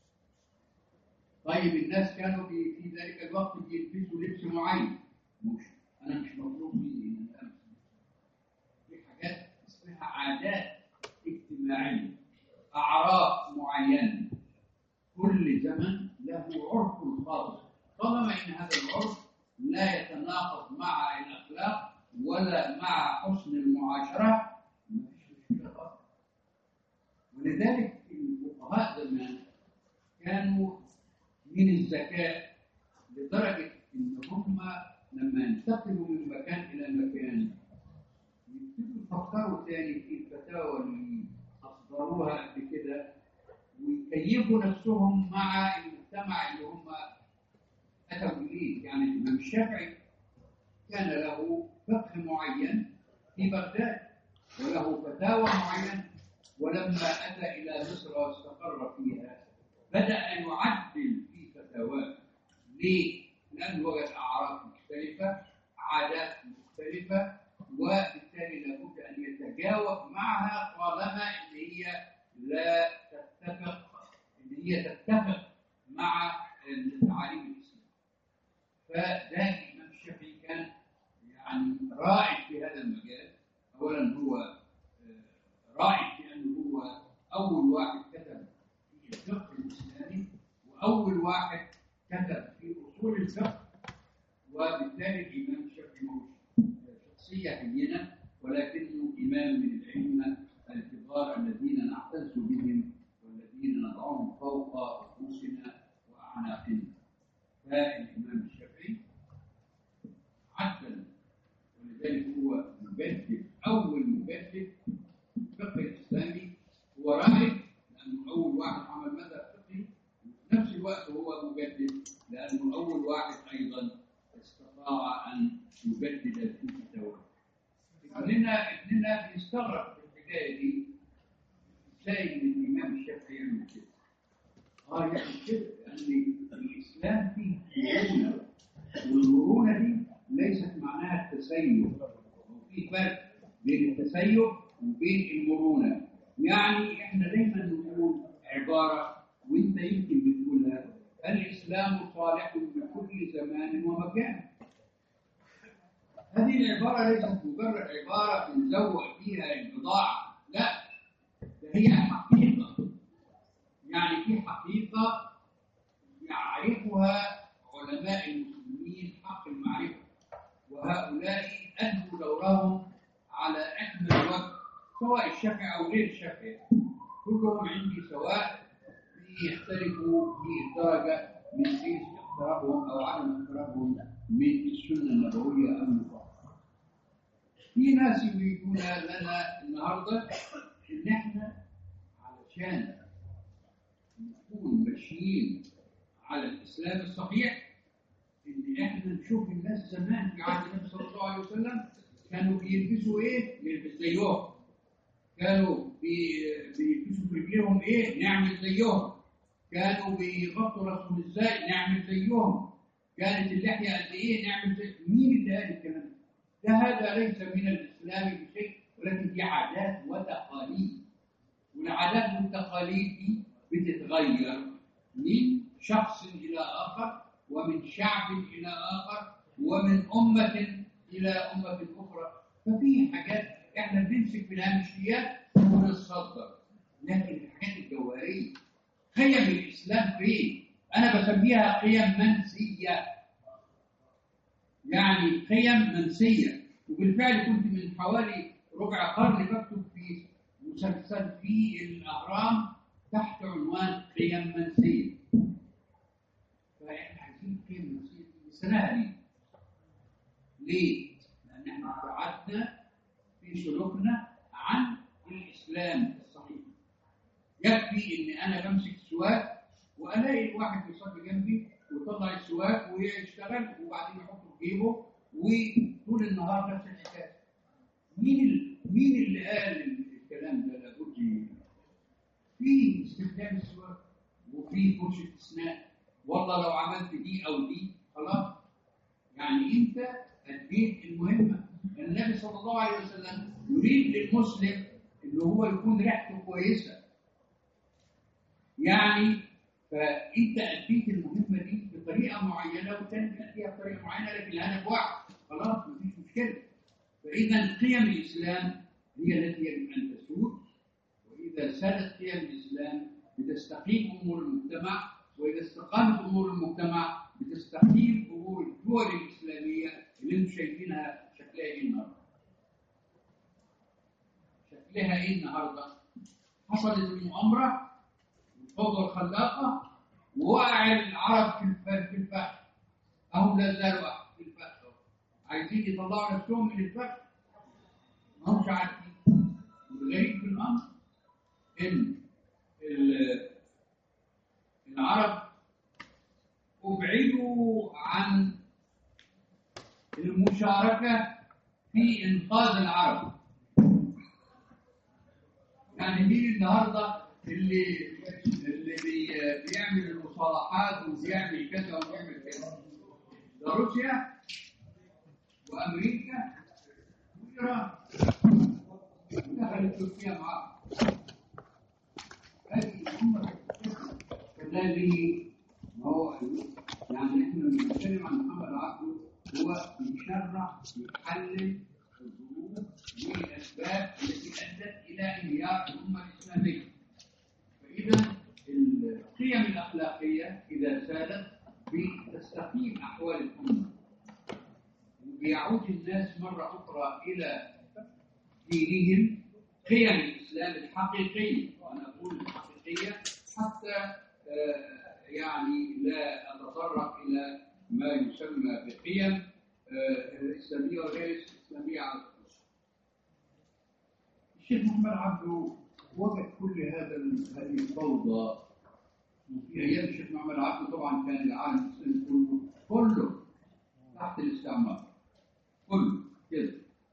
طيب الناس كانوا في في ذلك الوقت بيلبسوا لبس معين مش انا مش مطلوب مني ان انا ألبس. في حاجات اسمها عادات اجتماعيه اعراف معينه كل زمن له عرف خاص طالما ان هذا العرف لا يتناقض مع الاخلاق ولا مع حسن المعاشره مفيش مشكله خالص ولذلك الفقهاء زمان كانوا من الذكاء لدرجه ان هم لما ينتقلوا من مكان الى مكان يبتدوا يفكروا تاني في الفتاوى اللي اصدروها قبل كده ويكيفوا نفسهم مع المجتمع اللي هم اتوا اليه يعني الامام الشافعي كان له فقه معين في بغداد وله فتاوى معينه ولما اتى الى مصر واستقر فيها بدا يعدل في فتاواه ليه؟ لانه وجد اعراف مختلفه عادات مختلفه وبالتالي لابد ان هي تتفق مع تعاليم الاسلام فده الامام الشافعي كان يعني رائد في هذا المجال اولا هو آه، رائد في انه هو اول واحد كتب في الفقه الاسلامي واول واحد كتب في اصول الفقه وبالتالي الامام الشافعي مش شخصيه هينه ولكنه امام من الائمه الكبار الذين نعتز بهم والذين نضعهم فوق رؤوسنا واعناقنا فالامام الشافعي عدل ولذلك هو مجدد اول مجدد الفقه الاسلامي هو رائد لانه اول واحد عمل مذهب فقهي وفي نفس الوقت هو مجدد لانه اول واحد ايضا استطاع ان يجدد في كتابه ابننا ابننا بيستغرب في الحكايه دي ازاي ان الامام الشافعي يعمل كده اه يعمل كده لان الاسلام فيه مرونه والمرونه دي ليست معناها التسيب وفي فرق بين التسيب وبين المرونه يعني احنا دايما نقول عباره وانت يمكن بتقولها الاسلام صالح بكل زمان ومكان هذه العباره ليست مجرد عباره بنزوق فيها البضاعه لا ده هي حقيقه يعني في حقيقه يعرفها علماء المسلمين حق المعرفه وهؤلاء ادوا دورهم على اكمل وجه سواء الشافعي او غير الشافعي كلهم عندي سواء يختلفوا في الدرجه من حيث اقترابهم او عدم اقترابهم من السنه النبويه او المطهره. في ناس يريدون لنا النهارده ان احنا علشان نكون ماشيين على الاسلام الصحيح ان احنا نشوف الناس زمان في عهد النبي صلى الله عليه وسلم كانوا بيلبسوا ايه؟ نلبس زيهم. كانوا بي- بيلبسوا في رجليهم ايه؟ نعمل زيهم. كانوا بيغطوا راسهم ازاي؟ نعمل زيهم. كانت اللحيه قد ايه؟ نعمل زي مين اللي قال الكلام ده؟ ده هذا ليس من الاسلام بشيء ولكن دي عادات وتقاليد. والعادات والتقاليد دي بتتغير من شخص الى اخر ومن شعب الى اخر ومن امه الى امه اخرى ففي حاجات احنا بنمسك في الهامشيات ونتصدر لكن الحاجات الجوهريه قيم الاسلام فين؟ انا بسميها قيم منسيه يعني قيم منسيه وبالفعل كنت من حوالي ربع قرن بكتب في مسلسل في الاهرام تحت عنوان قيم منسيه فاحنا عايزين قيم منسيه نسناها ليه؟ ليه؟ لان احنا بعدنا في سلوكنا عن الاسلام الصحيح يكفي ان انا بمسك السواك والاقي الواحد بيصلي جنبي ويطلع السواك ويشتغل وبعدين يحطه في جيبه وطول النهار نفس الحكايه مين ال... مين اللي قال الكلام ده لابد ي- في استخدام السواك وفي فرشه اسنان والله لو عملت دي او دي خلاص يعني انت اديت المهمه النبي صلى الله عليه وسلم يريد للمسلم ان هو يكون ريحته كويسه يعني فانت اديت المهمه دي بطريقه معينه والثاني بيأديها بطريقه معينه لكن الهدف واحد خلاص مفيش مشكله فاذا قيم الاسلام هي التي يجب ان تسود واذا سادت قيم الاسلام بتستقيم امور المجتمع واذا استقامت امور المجتمع بتستقيم امور الدول الاسلاميه اللي انتم شايفينها شكلها ايه النهارده؟ شكلها ايه النهارده؟ حصلت المؤامره الفوضى الخلاقه ووقع العرب في الف- في الفخ اهم لا زالوا في الفخ أهو. عايزين يطلعوا نفسهم من الفخ ما همش عارفين والغريب في الامر ان ال- العرب ابعدوا عن المشاركه في انقاذ العرب يعني مين النهارده اللي اللي بي بيعمل المصالحات وبيعمل كذا وبيعمل كذا ده روسيا وامريكا وايران دخلت تركيا معاهم هذه هم هذه ما هو يعني احنا لما بنتكلم عن محمد عبده هو بيشرح بيحلل الظروف والاسباب التي ادت الى انهيار الامه الاسلاميه فاذا القيم الاخلاقيه اذا سادت بتستقيم احوال الامه وبيعود الناس مره اخرى الى دينهم قيم الاسلام الحقيقيه وانا اقول الحقيقيه حتى آه، يعني لا اتطرق الى ما يسمى بقيم آه، الاسلاميه وغير الاسلاميه على الخصوص. الشيخ محمد عبده وجد كل هذا هذه الفوضى وفي ايام الشيخ محمد عبده طبعا كان العالم الاسلامي كله كله تحت الاستعمار كله كده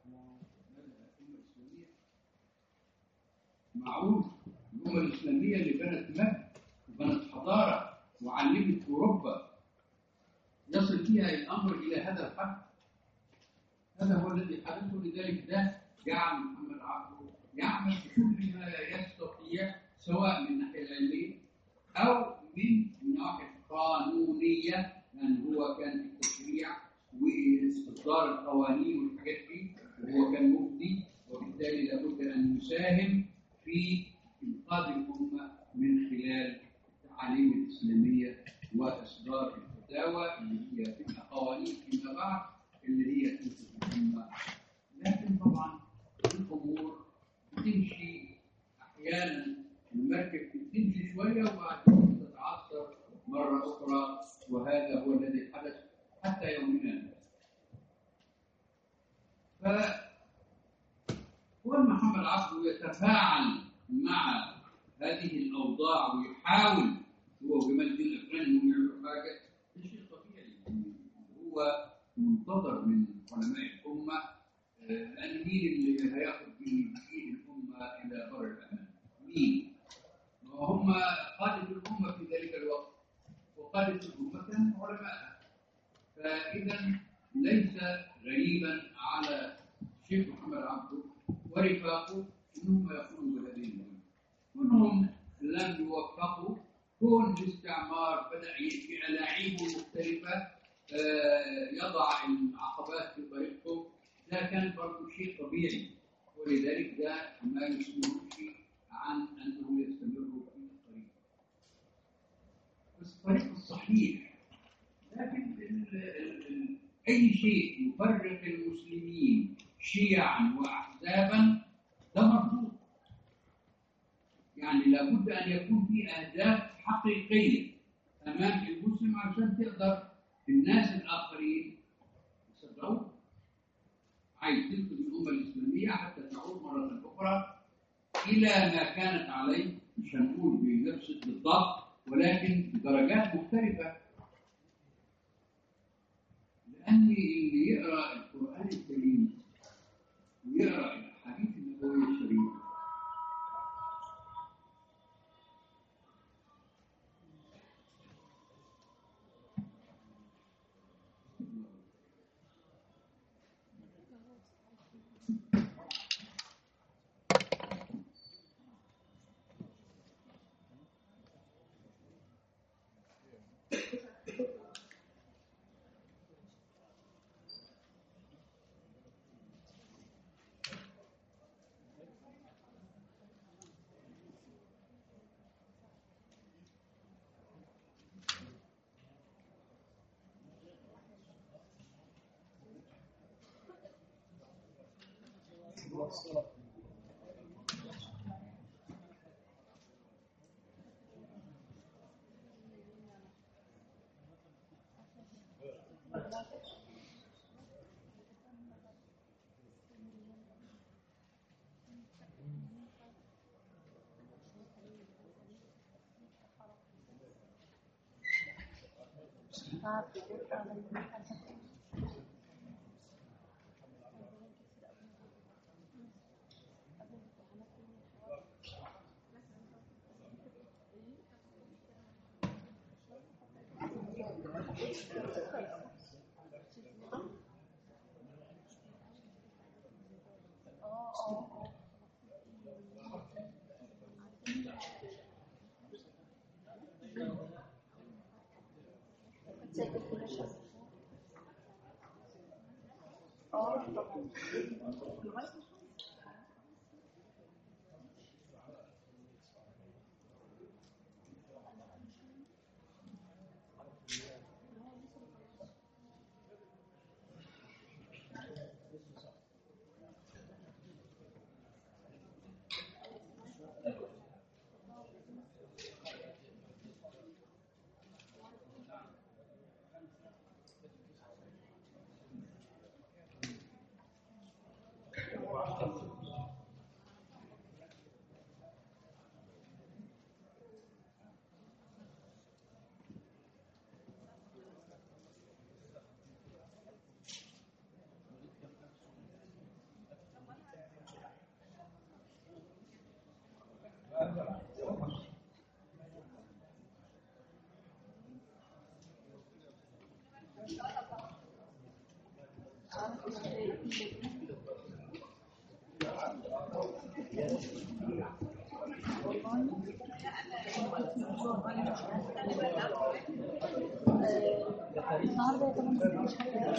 معقول الأمة الإسلامية اللي بنت مجد وبنت حضارة وعلمت أوروبا يصل فيها الأمر إلى هذا الحد هذا هو الذي حدث لذلك ده جعل محمد عبده يعمل بكل ما يستطيع سواء من الناحية العلمية أو من الناحية القانونية لأن هو كان في التشريع واستصدار القوانين والحاجات دي وهو كان مفتي وبالتالي لابد أن يساهم في إنقاذ الأمة من خلال التعاليم الإسلامية وإصدار الفتاوى اللي هي تبقى قوانين فيما بعد اللي هي تنقذ الأمة لكن طبعا الأمور بتمشي أحيانا المركب بتمشي شوية وبعدين تتعثر مرة أخرى وهذا هو الذي حدث حتى يومنا هذا. ف هو محمد عبده يتفاعل مع هذه الاوضاع ويحاول هو وجمال الدين الافغاني انهم يعملوا حاجه ده شيء طبيعي هو منتظر من علماء الامه آه، لان مين اللي هياخد بايد الامه الى بر الامان؟ مين؟ ما هم قاده الامه في ذلك الوقت وقاده الامه كانوا علماء فاذا ليس غريبا على الشيخ محمد عبده ورفاقه انهم يقوموا بهذه المهمه كونهم لم يوفقوا كون الاستعمار بدا في الاعيبه مختلفه آه، يضع العقبات في طريقهم ده كان برضه شيء طبيعي ولذلك ده ما يسمحش عن انه يستمروا في الطريق بس الطريق الصحيح لكن ال ال ال اي شيء يفرق المسلمين شيعا واحزابا ده مرفوض يعني لابد ان يكون في اهداف حقيقيه امام المسلم عشان تقدر الناس الاخرين يصدقوك عايز تنقذ الامه الاسلاميه حتى تعود مره اخرى الى ما كانت عليه مش هنقول بنفس بالضبط ولكن بدرجات مختلفه لان اللي يقرا القران الكريم ويقرا الاحاديث النبويه الشريفه اه طبعا لغاية النهارده يا كمان مش حاجه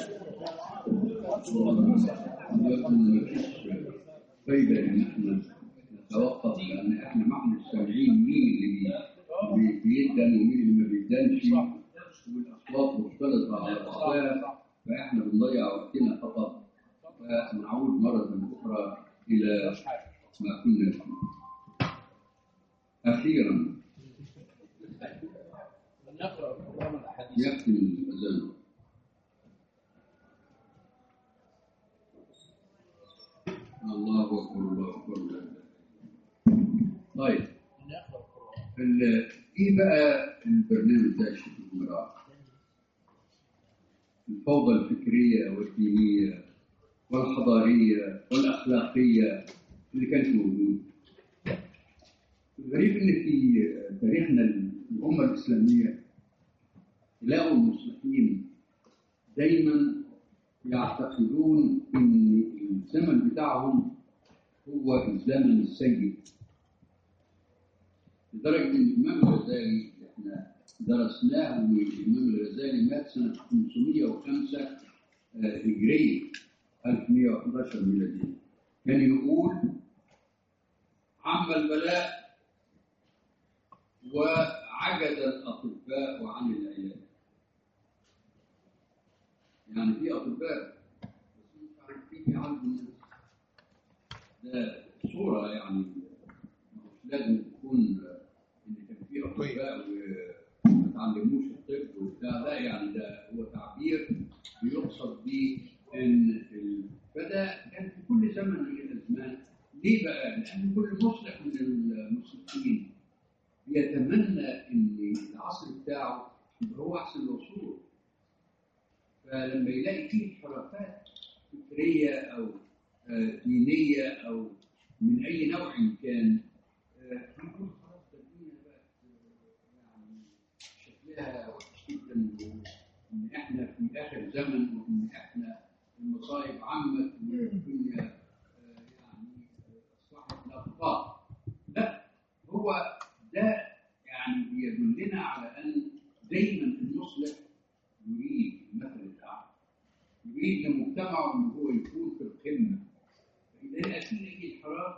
لكن مفيش فايدة إن إحنا نتوقف لأن إحنا ما إحنا سامعين مين اللي بي- بيدن ومين اللي ما بيدنش والأصوات مختلطة على بعضها فإحنا بنضيع وقتنا فقط فنعود مرة أخرى إلى ما كنا فيه. أخيرا نقرأ القرآن الأحاديث يختم الأذان الله أكبر الله أكبر لا إله إلا الله. طيب نقرأ القرآن ال- ايه بقى البرنامج ده الشيخ المراء الفوضى الفكريه والدينيه والحضاريه والاخلاقيه اللي كانت موجوده الغريب ان في تاريخنا الامه الاسلاميه تلاقوا المصلحين دايما يعتقدون ان الزمن بتاعهم هو الزمن السيء لدرجة إن الإمام الغزالي إحنا درسناه والإمام الغزالي مات سنة 505 آه، هجرية 1111 ميلادية كان يقول عم البلاء وعجز الأطباء عن العلاج يعني في أطباء بس مش عارفين يعالجوا الناس ده صورة يعني مش لازم تكون ان كان في اطباء وما تعلموش الطب وبتاع لا يعني ده هو تعبير بيقصد بيه ان ال- فده كان في كل زمن من الازمان ليه بقى؟ لان كل مصلح من المصلحين بيتمنى ان العصر بتاعه يبقى هو احسن العصور فلما يلاقي فيه انحرافات فكريه او آه، دينيه او من اي نوع كان آه، يقول خلاص ده الدنيا بقت آه، يعني شكلها وحش جدا وان احنا في اخر زمن وان احنا المصايب عمت والدنيا آه، يعني آه، اصبحت لا تطاق لا هو ده يعني يدلنا على ان دايما المصلح يريد المثل الاعلى يريد لمجتمعه ان هو يكون في القمه فاذا ياتينا به انحراف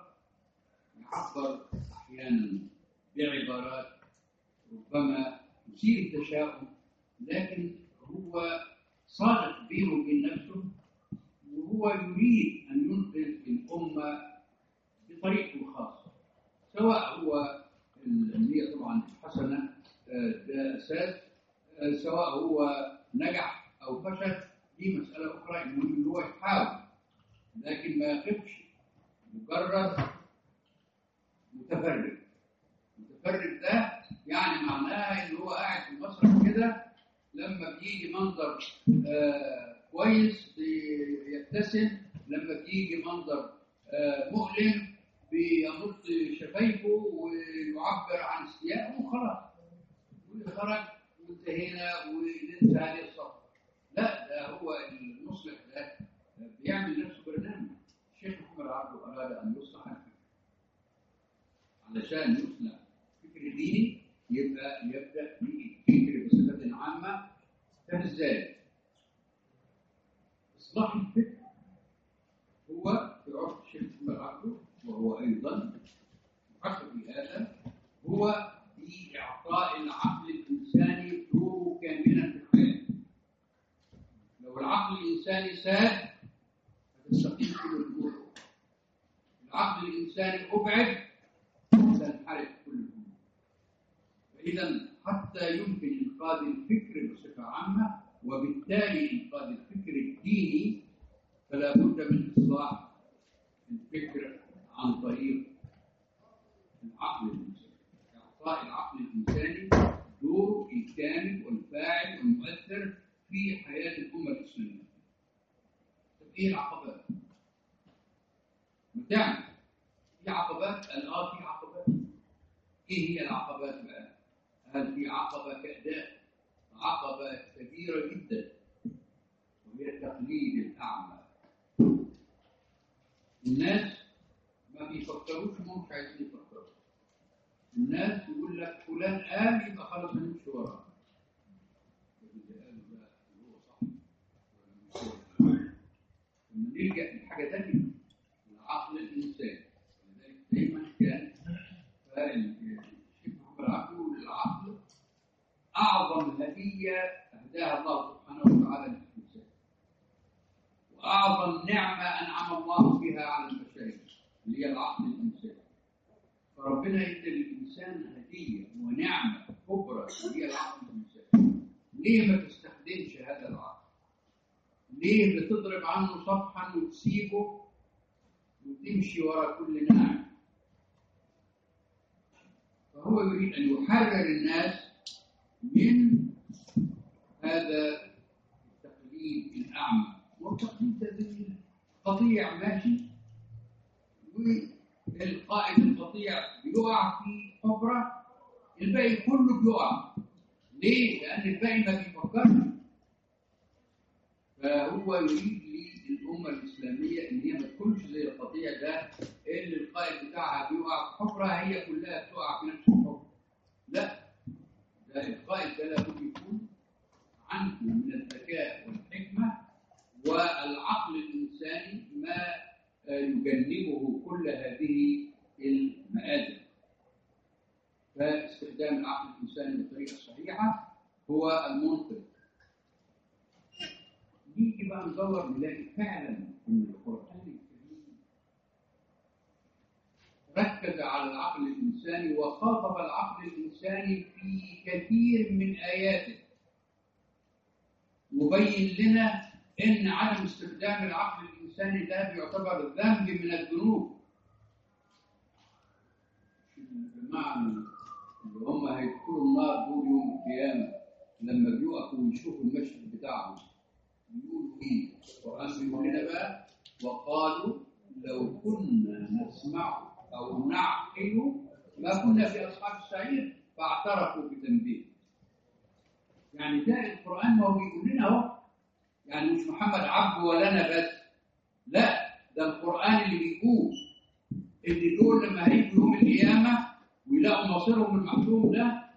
يعبر احيانا بعبارات ربما تثير التشاؤم لكن هو صادق بينه وبين نفسه وهو يريد ان ينقذ الامه بطريقته الخاصه سواء هو النية طبعا الحسنة آه، ده أساس آه، سواء هو نجح أو فشل دي مسألة أخرى المهم إن هو يحاول لكن ما يقفش مجرد متفرج متفرج ده يعني معناها إن هو قاعد في المسرح كده لما بيجي منظر آه كويس بيبتسم لما بيجي منظر آه مؤلم بيمط شفايفه ويعبر عن استيائه وخلاص وخرج وانتهينا وننسى هذه الصفحه لا ده هو المصلح ده بيعمل نفسه برنامج الشيخ محمد عبده اراد ان يصلح الفكر علشان يصلح فكر ديني يبقى يبدا بفكر بصفه عامه إصلاح الفكر هو في عرف الشيخ محمد عبده وهو أيضا يحق في هذا هو في إعطاء العقل الإنساني دوره كاملا في الحياة لو العقل الإنساني ساد هتستقيم كل الأمور العقل الإنساني أبعد تنحرف كل الأمور فإذا حتى يمكن إنقاذ الفكر بصفة عامة وبالتالي إنقاذ الفكر الديني فلا بد من إصلاح الفكر عن طريق العقل الإنساني إعطاء العقل الإنساني دوره الكامل والفاعل والمؤثر في حياة الأمة الإسلامية طب إيه العقبات؟ متعني في عقبات الآن في عقبات إيه هي العقبات بقى؟ هل في عقبة كأداء؟ عقبة كبيرة جدا وهي تقليد الأعمى الناس ما بيفكروش هم مش عايزين يفكروا الناس يقول لك فلان قال يبقى خلاص هنمشي وراه اللي قاله ده هو صح ولا مش هو لما نلجأ لحاجة تانية العقل الإنساني ولذلك دايما كان الشيخ محمد عبده يقول العقل أعظم هدية أهداها الله سبحانه وتعالى للإنسان وأعظم نعمة أنعم الله بها على البشرية اللي هي العقل الإنساني فربنا يدي للإنسان هدية ونعمة كبرى اللي هي العقل الإنساني ليه ما تستخدمش هذا العقل؟ ليه بتضرب عنه صفحا وتسيبه وتمشي ورا كل ناعم؟ فهو يريد أن يحرر الناس من هذا التقليد الأعمى والتقليد ده زي قطيع ماشي والقائد القطيع بيقع في حفرة الباقي كله بيقع ليه؟ لأن الباقي ما بيفكرش فهو يريد للأمة الإسلامية إن هي ما تكونش زي القطيع ده اللي القائد بتاعها بيقع في حفرة هي كلها بتقع في نفس الحفرة لا ده القائد ده لابد يكون عنده من الذكاء والحكمة والعقل الإنساني ما يجنبه كل هذه المآدب فاستخدام العقل الإنساني بالطريقة الصحيحة هو المنطق نيجي بقى ندور نلاقي فعلا ان القرآن الكريم ركز على العقل الإنساني وخاطب العقل الإنساني في كثير من آياته وبين لنا إن عدم استخدام العقل الإنساني ده بيعتبر ذنب من الذنوب الجماعة اللي هم هيدخلوا النار دول يوم القيامة لما بيقفوا ويشوفوا المشهد بتاعهم بيقولوا إيه؟ القرآن بيقول لنا بقى وقالوا لو كنا نسمع أو نعقل ما كنا في أصحاب السعير فاعترفوا بذنبهم. يعني ده القرآن ما هو بيقول لنا أهو يعني مش محمد عبده ولا أنا بس لا ده القرآن اللي بيقول إن دول لما هيجوا يوم القيامة ويلاقوا مصيرهم المحتوم ده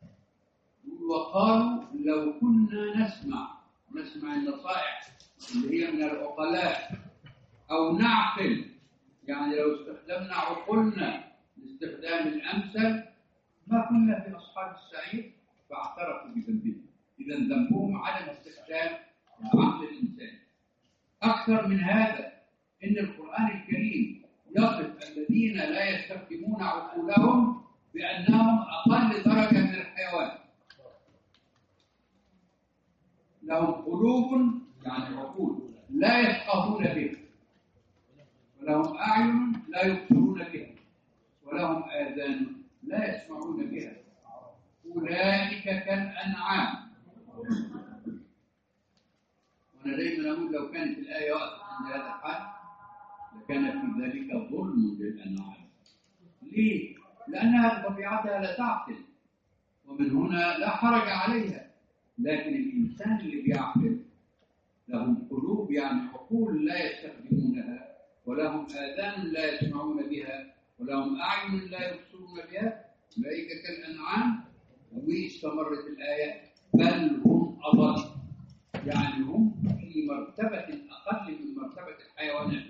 وقالوا لو كنا نسمع نسمع النصائح اللي هي من العقلاء أو نعقل يعني لو استخدمنا عقولنا لاستخدام الأمثل ما كنا في أصحاب السعير فاعترفوا بذنبهم إذا ذنبهم عدم استخدام العقل الإنساني أكثر من هذا إن القرآن الكريم يصف الذين لا يستخدمون عقولهم بأنهم أقل درجة من الحيوان لهم قلوب يعني عقول لا يفقهون بها ولهم أعين لا يبصرون بها ولهم آذان لا يسمعون بها أولئك كالأنعام وأنا دايما أقول لو كانت الآية وقفت عند هذا الحد لكان في ذلك ظلم للأنعام ليه؟ لأنها بطبيعتها لا تعقل ومن هنا لا حرج عليها لكن الإنسان اللي بيعقل لهم قلوب يعني عقول لا يستخدمونها ولهم آذان لا يسمعون بها ولهم أعين لا يبصرون بها أولئك كالأنعام واستمرت الآية بل هم أضل يعني هم في مرتبة أقل من مرتبة الحيوانات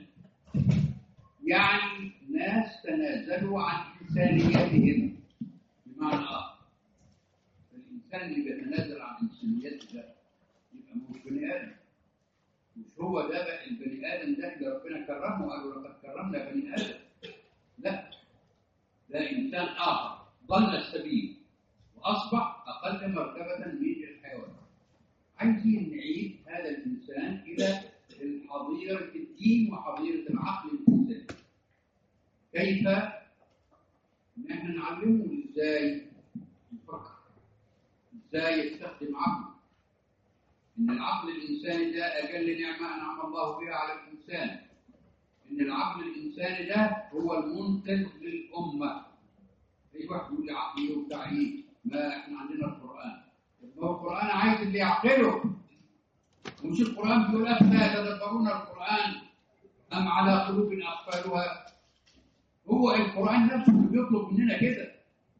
يعني ناس تنازلوا عن إنسانيتهم بمعنى آخر الإنسان اللي بيتنازل عن إنسانيته ده يبقى مش بني آدم مش هو ده بقى البني آدم ده اللي ربنا كرمه قالوا لقد كرمنا بني آدم لا ده إنسان آخر ضل السبيل وأصبح أقل مرتبة من الحيوان عايزين نعيد هذا الإنسان إلى حظيرة الدين وحظيرة العقل الإنساني كيف إن إحنا نعلمه إزاي يفكر إزاي يستخدم عقله إن العقل الإنساني ده أجل نعمة أنعم الله بها على الإنسان إن العقل الإنساني ده هو المنقذ للأمة أي واحد يقول لي عقلي وبتاع إيه ما إحنا عندنا القرآن ما هو القرآن عايز اللي يعقله مش القرآن بيقول أفلا يتدبرون القرآن أم على قلوب أقفالها هو القرآن نفسه بيطلب مننا كده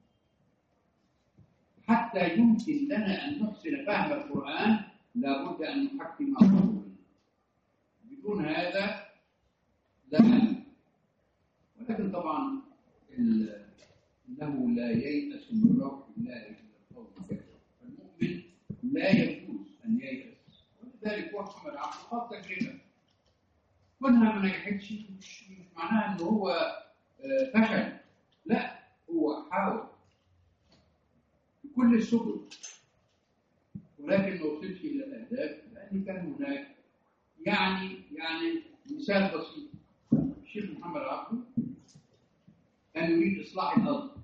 حتى يمكن لنا أن نحسن فهم القرآن لابد أن نحكم أقوالنا بدون هذا لا حل ولكن طبعا ال- إنه لا ييأس من روح الله إلا القوم الكافرون فالمؤمن لا يجوز أن ييأس ولذلك هو محمد عبد الله تجربة كونها ما نجحتش مش مش معناها إن هو آه، فشل لا هو حاول بكل السبل ولكن ما وصلش الى الاهداف لان كان هناك يعني يعني مثال بسيط الشيخ محمد عبده كان يريد اصلاح الارض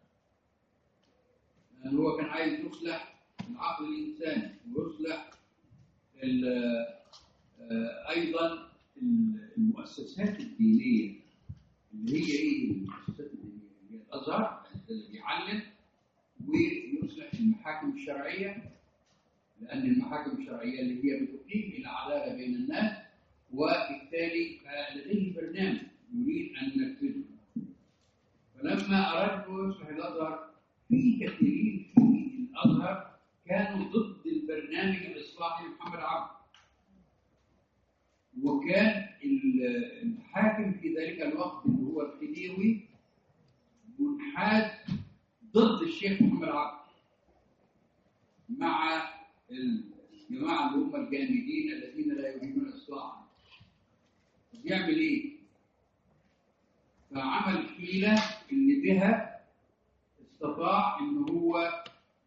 لان هو كان عايز يصلح العقل الانساني ويصلح ال- آه، ايضا ال- المؤسسات الدينيه اللي هي ايه المؤسسات الدينيه اللي هي الازهر اللي بيعلم ويصلح المحاكم الشرعيه لأن المحاكم الشرعية اللي هي بتقيم العدالة بين الناس وبالتالي لديه برنامج يريد أن ينفذه فلما أراد أن يصلح الأزهر في كثيرين في الأزهر كانوا ضد البرنامج الإصلاحي لمحمد عبد وكان ال- الحاكم في ذلك الوقت اللي هو الخديوي منحاز ضد الشيخ محمد عبد مع الجماعة اللي هم الجامدين الذين لا يريدون إصلاحا يعمل إيه؟ فعمل حيلة اللي بها استطاع إن هو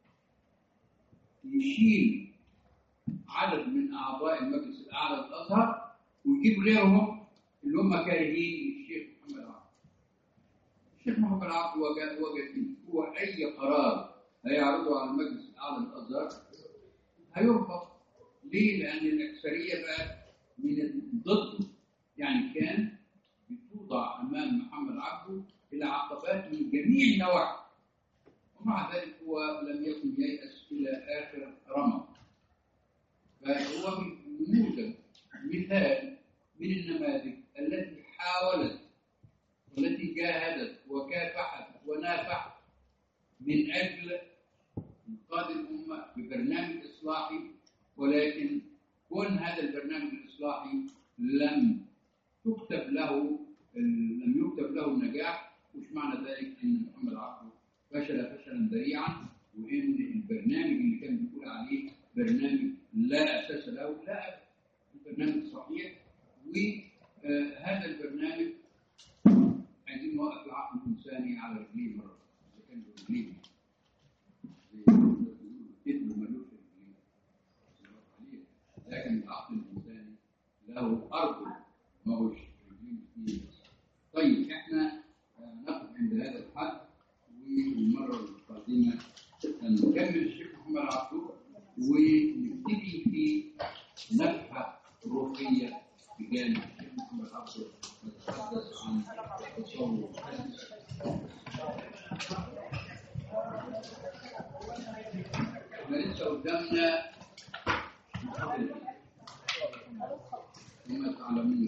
يشيل عدد من أعضاء المجلس الأعلى للأزهر ويجيب غيرهم اللي هم كارهين للشيخ محمد عبد الشيخ محمد عبد وجد وجد إن هو أي قرار هيعرضه على المجلس الأعلى للأزهر هيرفض ليه؟ لأن الأكثرية بقت من ضده يعني كان بتوضع أمام محمد عبده العقبات من جميع النواحي ومع ذلك هو لم يكن ييأس إلى آخر رمق فهو نموذج مثال من النماذج التي حاولت والتي جاهدت وكافحت ونافحت من أجل إنقاذ الأمة ببرنامج إصلاحي ولكن كون هذا البرنامج الإصلاحي لم تكتب له لم يكتب له النجاح مش معنى ذلك أن محمد عبده فشل فشلا ذريعا وأن البرنامج اللي كان بيقول عليه برنامج لا أساس له لا البرنامج صحيح وهذا البرنامج عايزين نوقف العقل الإنساني على رجليه مرة إذا كان برجليه ابن ملوك لكن العقل الانساني له ارجل ما هوش رجلين اثنين بس. طيب احنا آه، نقف عند هذا الحد والمره القادمه نكمل الشيخ محمد عبدو ونبتدي في نفحه روحيه بجانب الشيخ محمد عبدو نتحدث عن التصوف احنا لسه قدامنا محاضرتين ثم تعلمون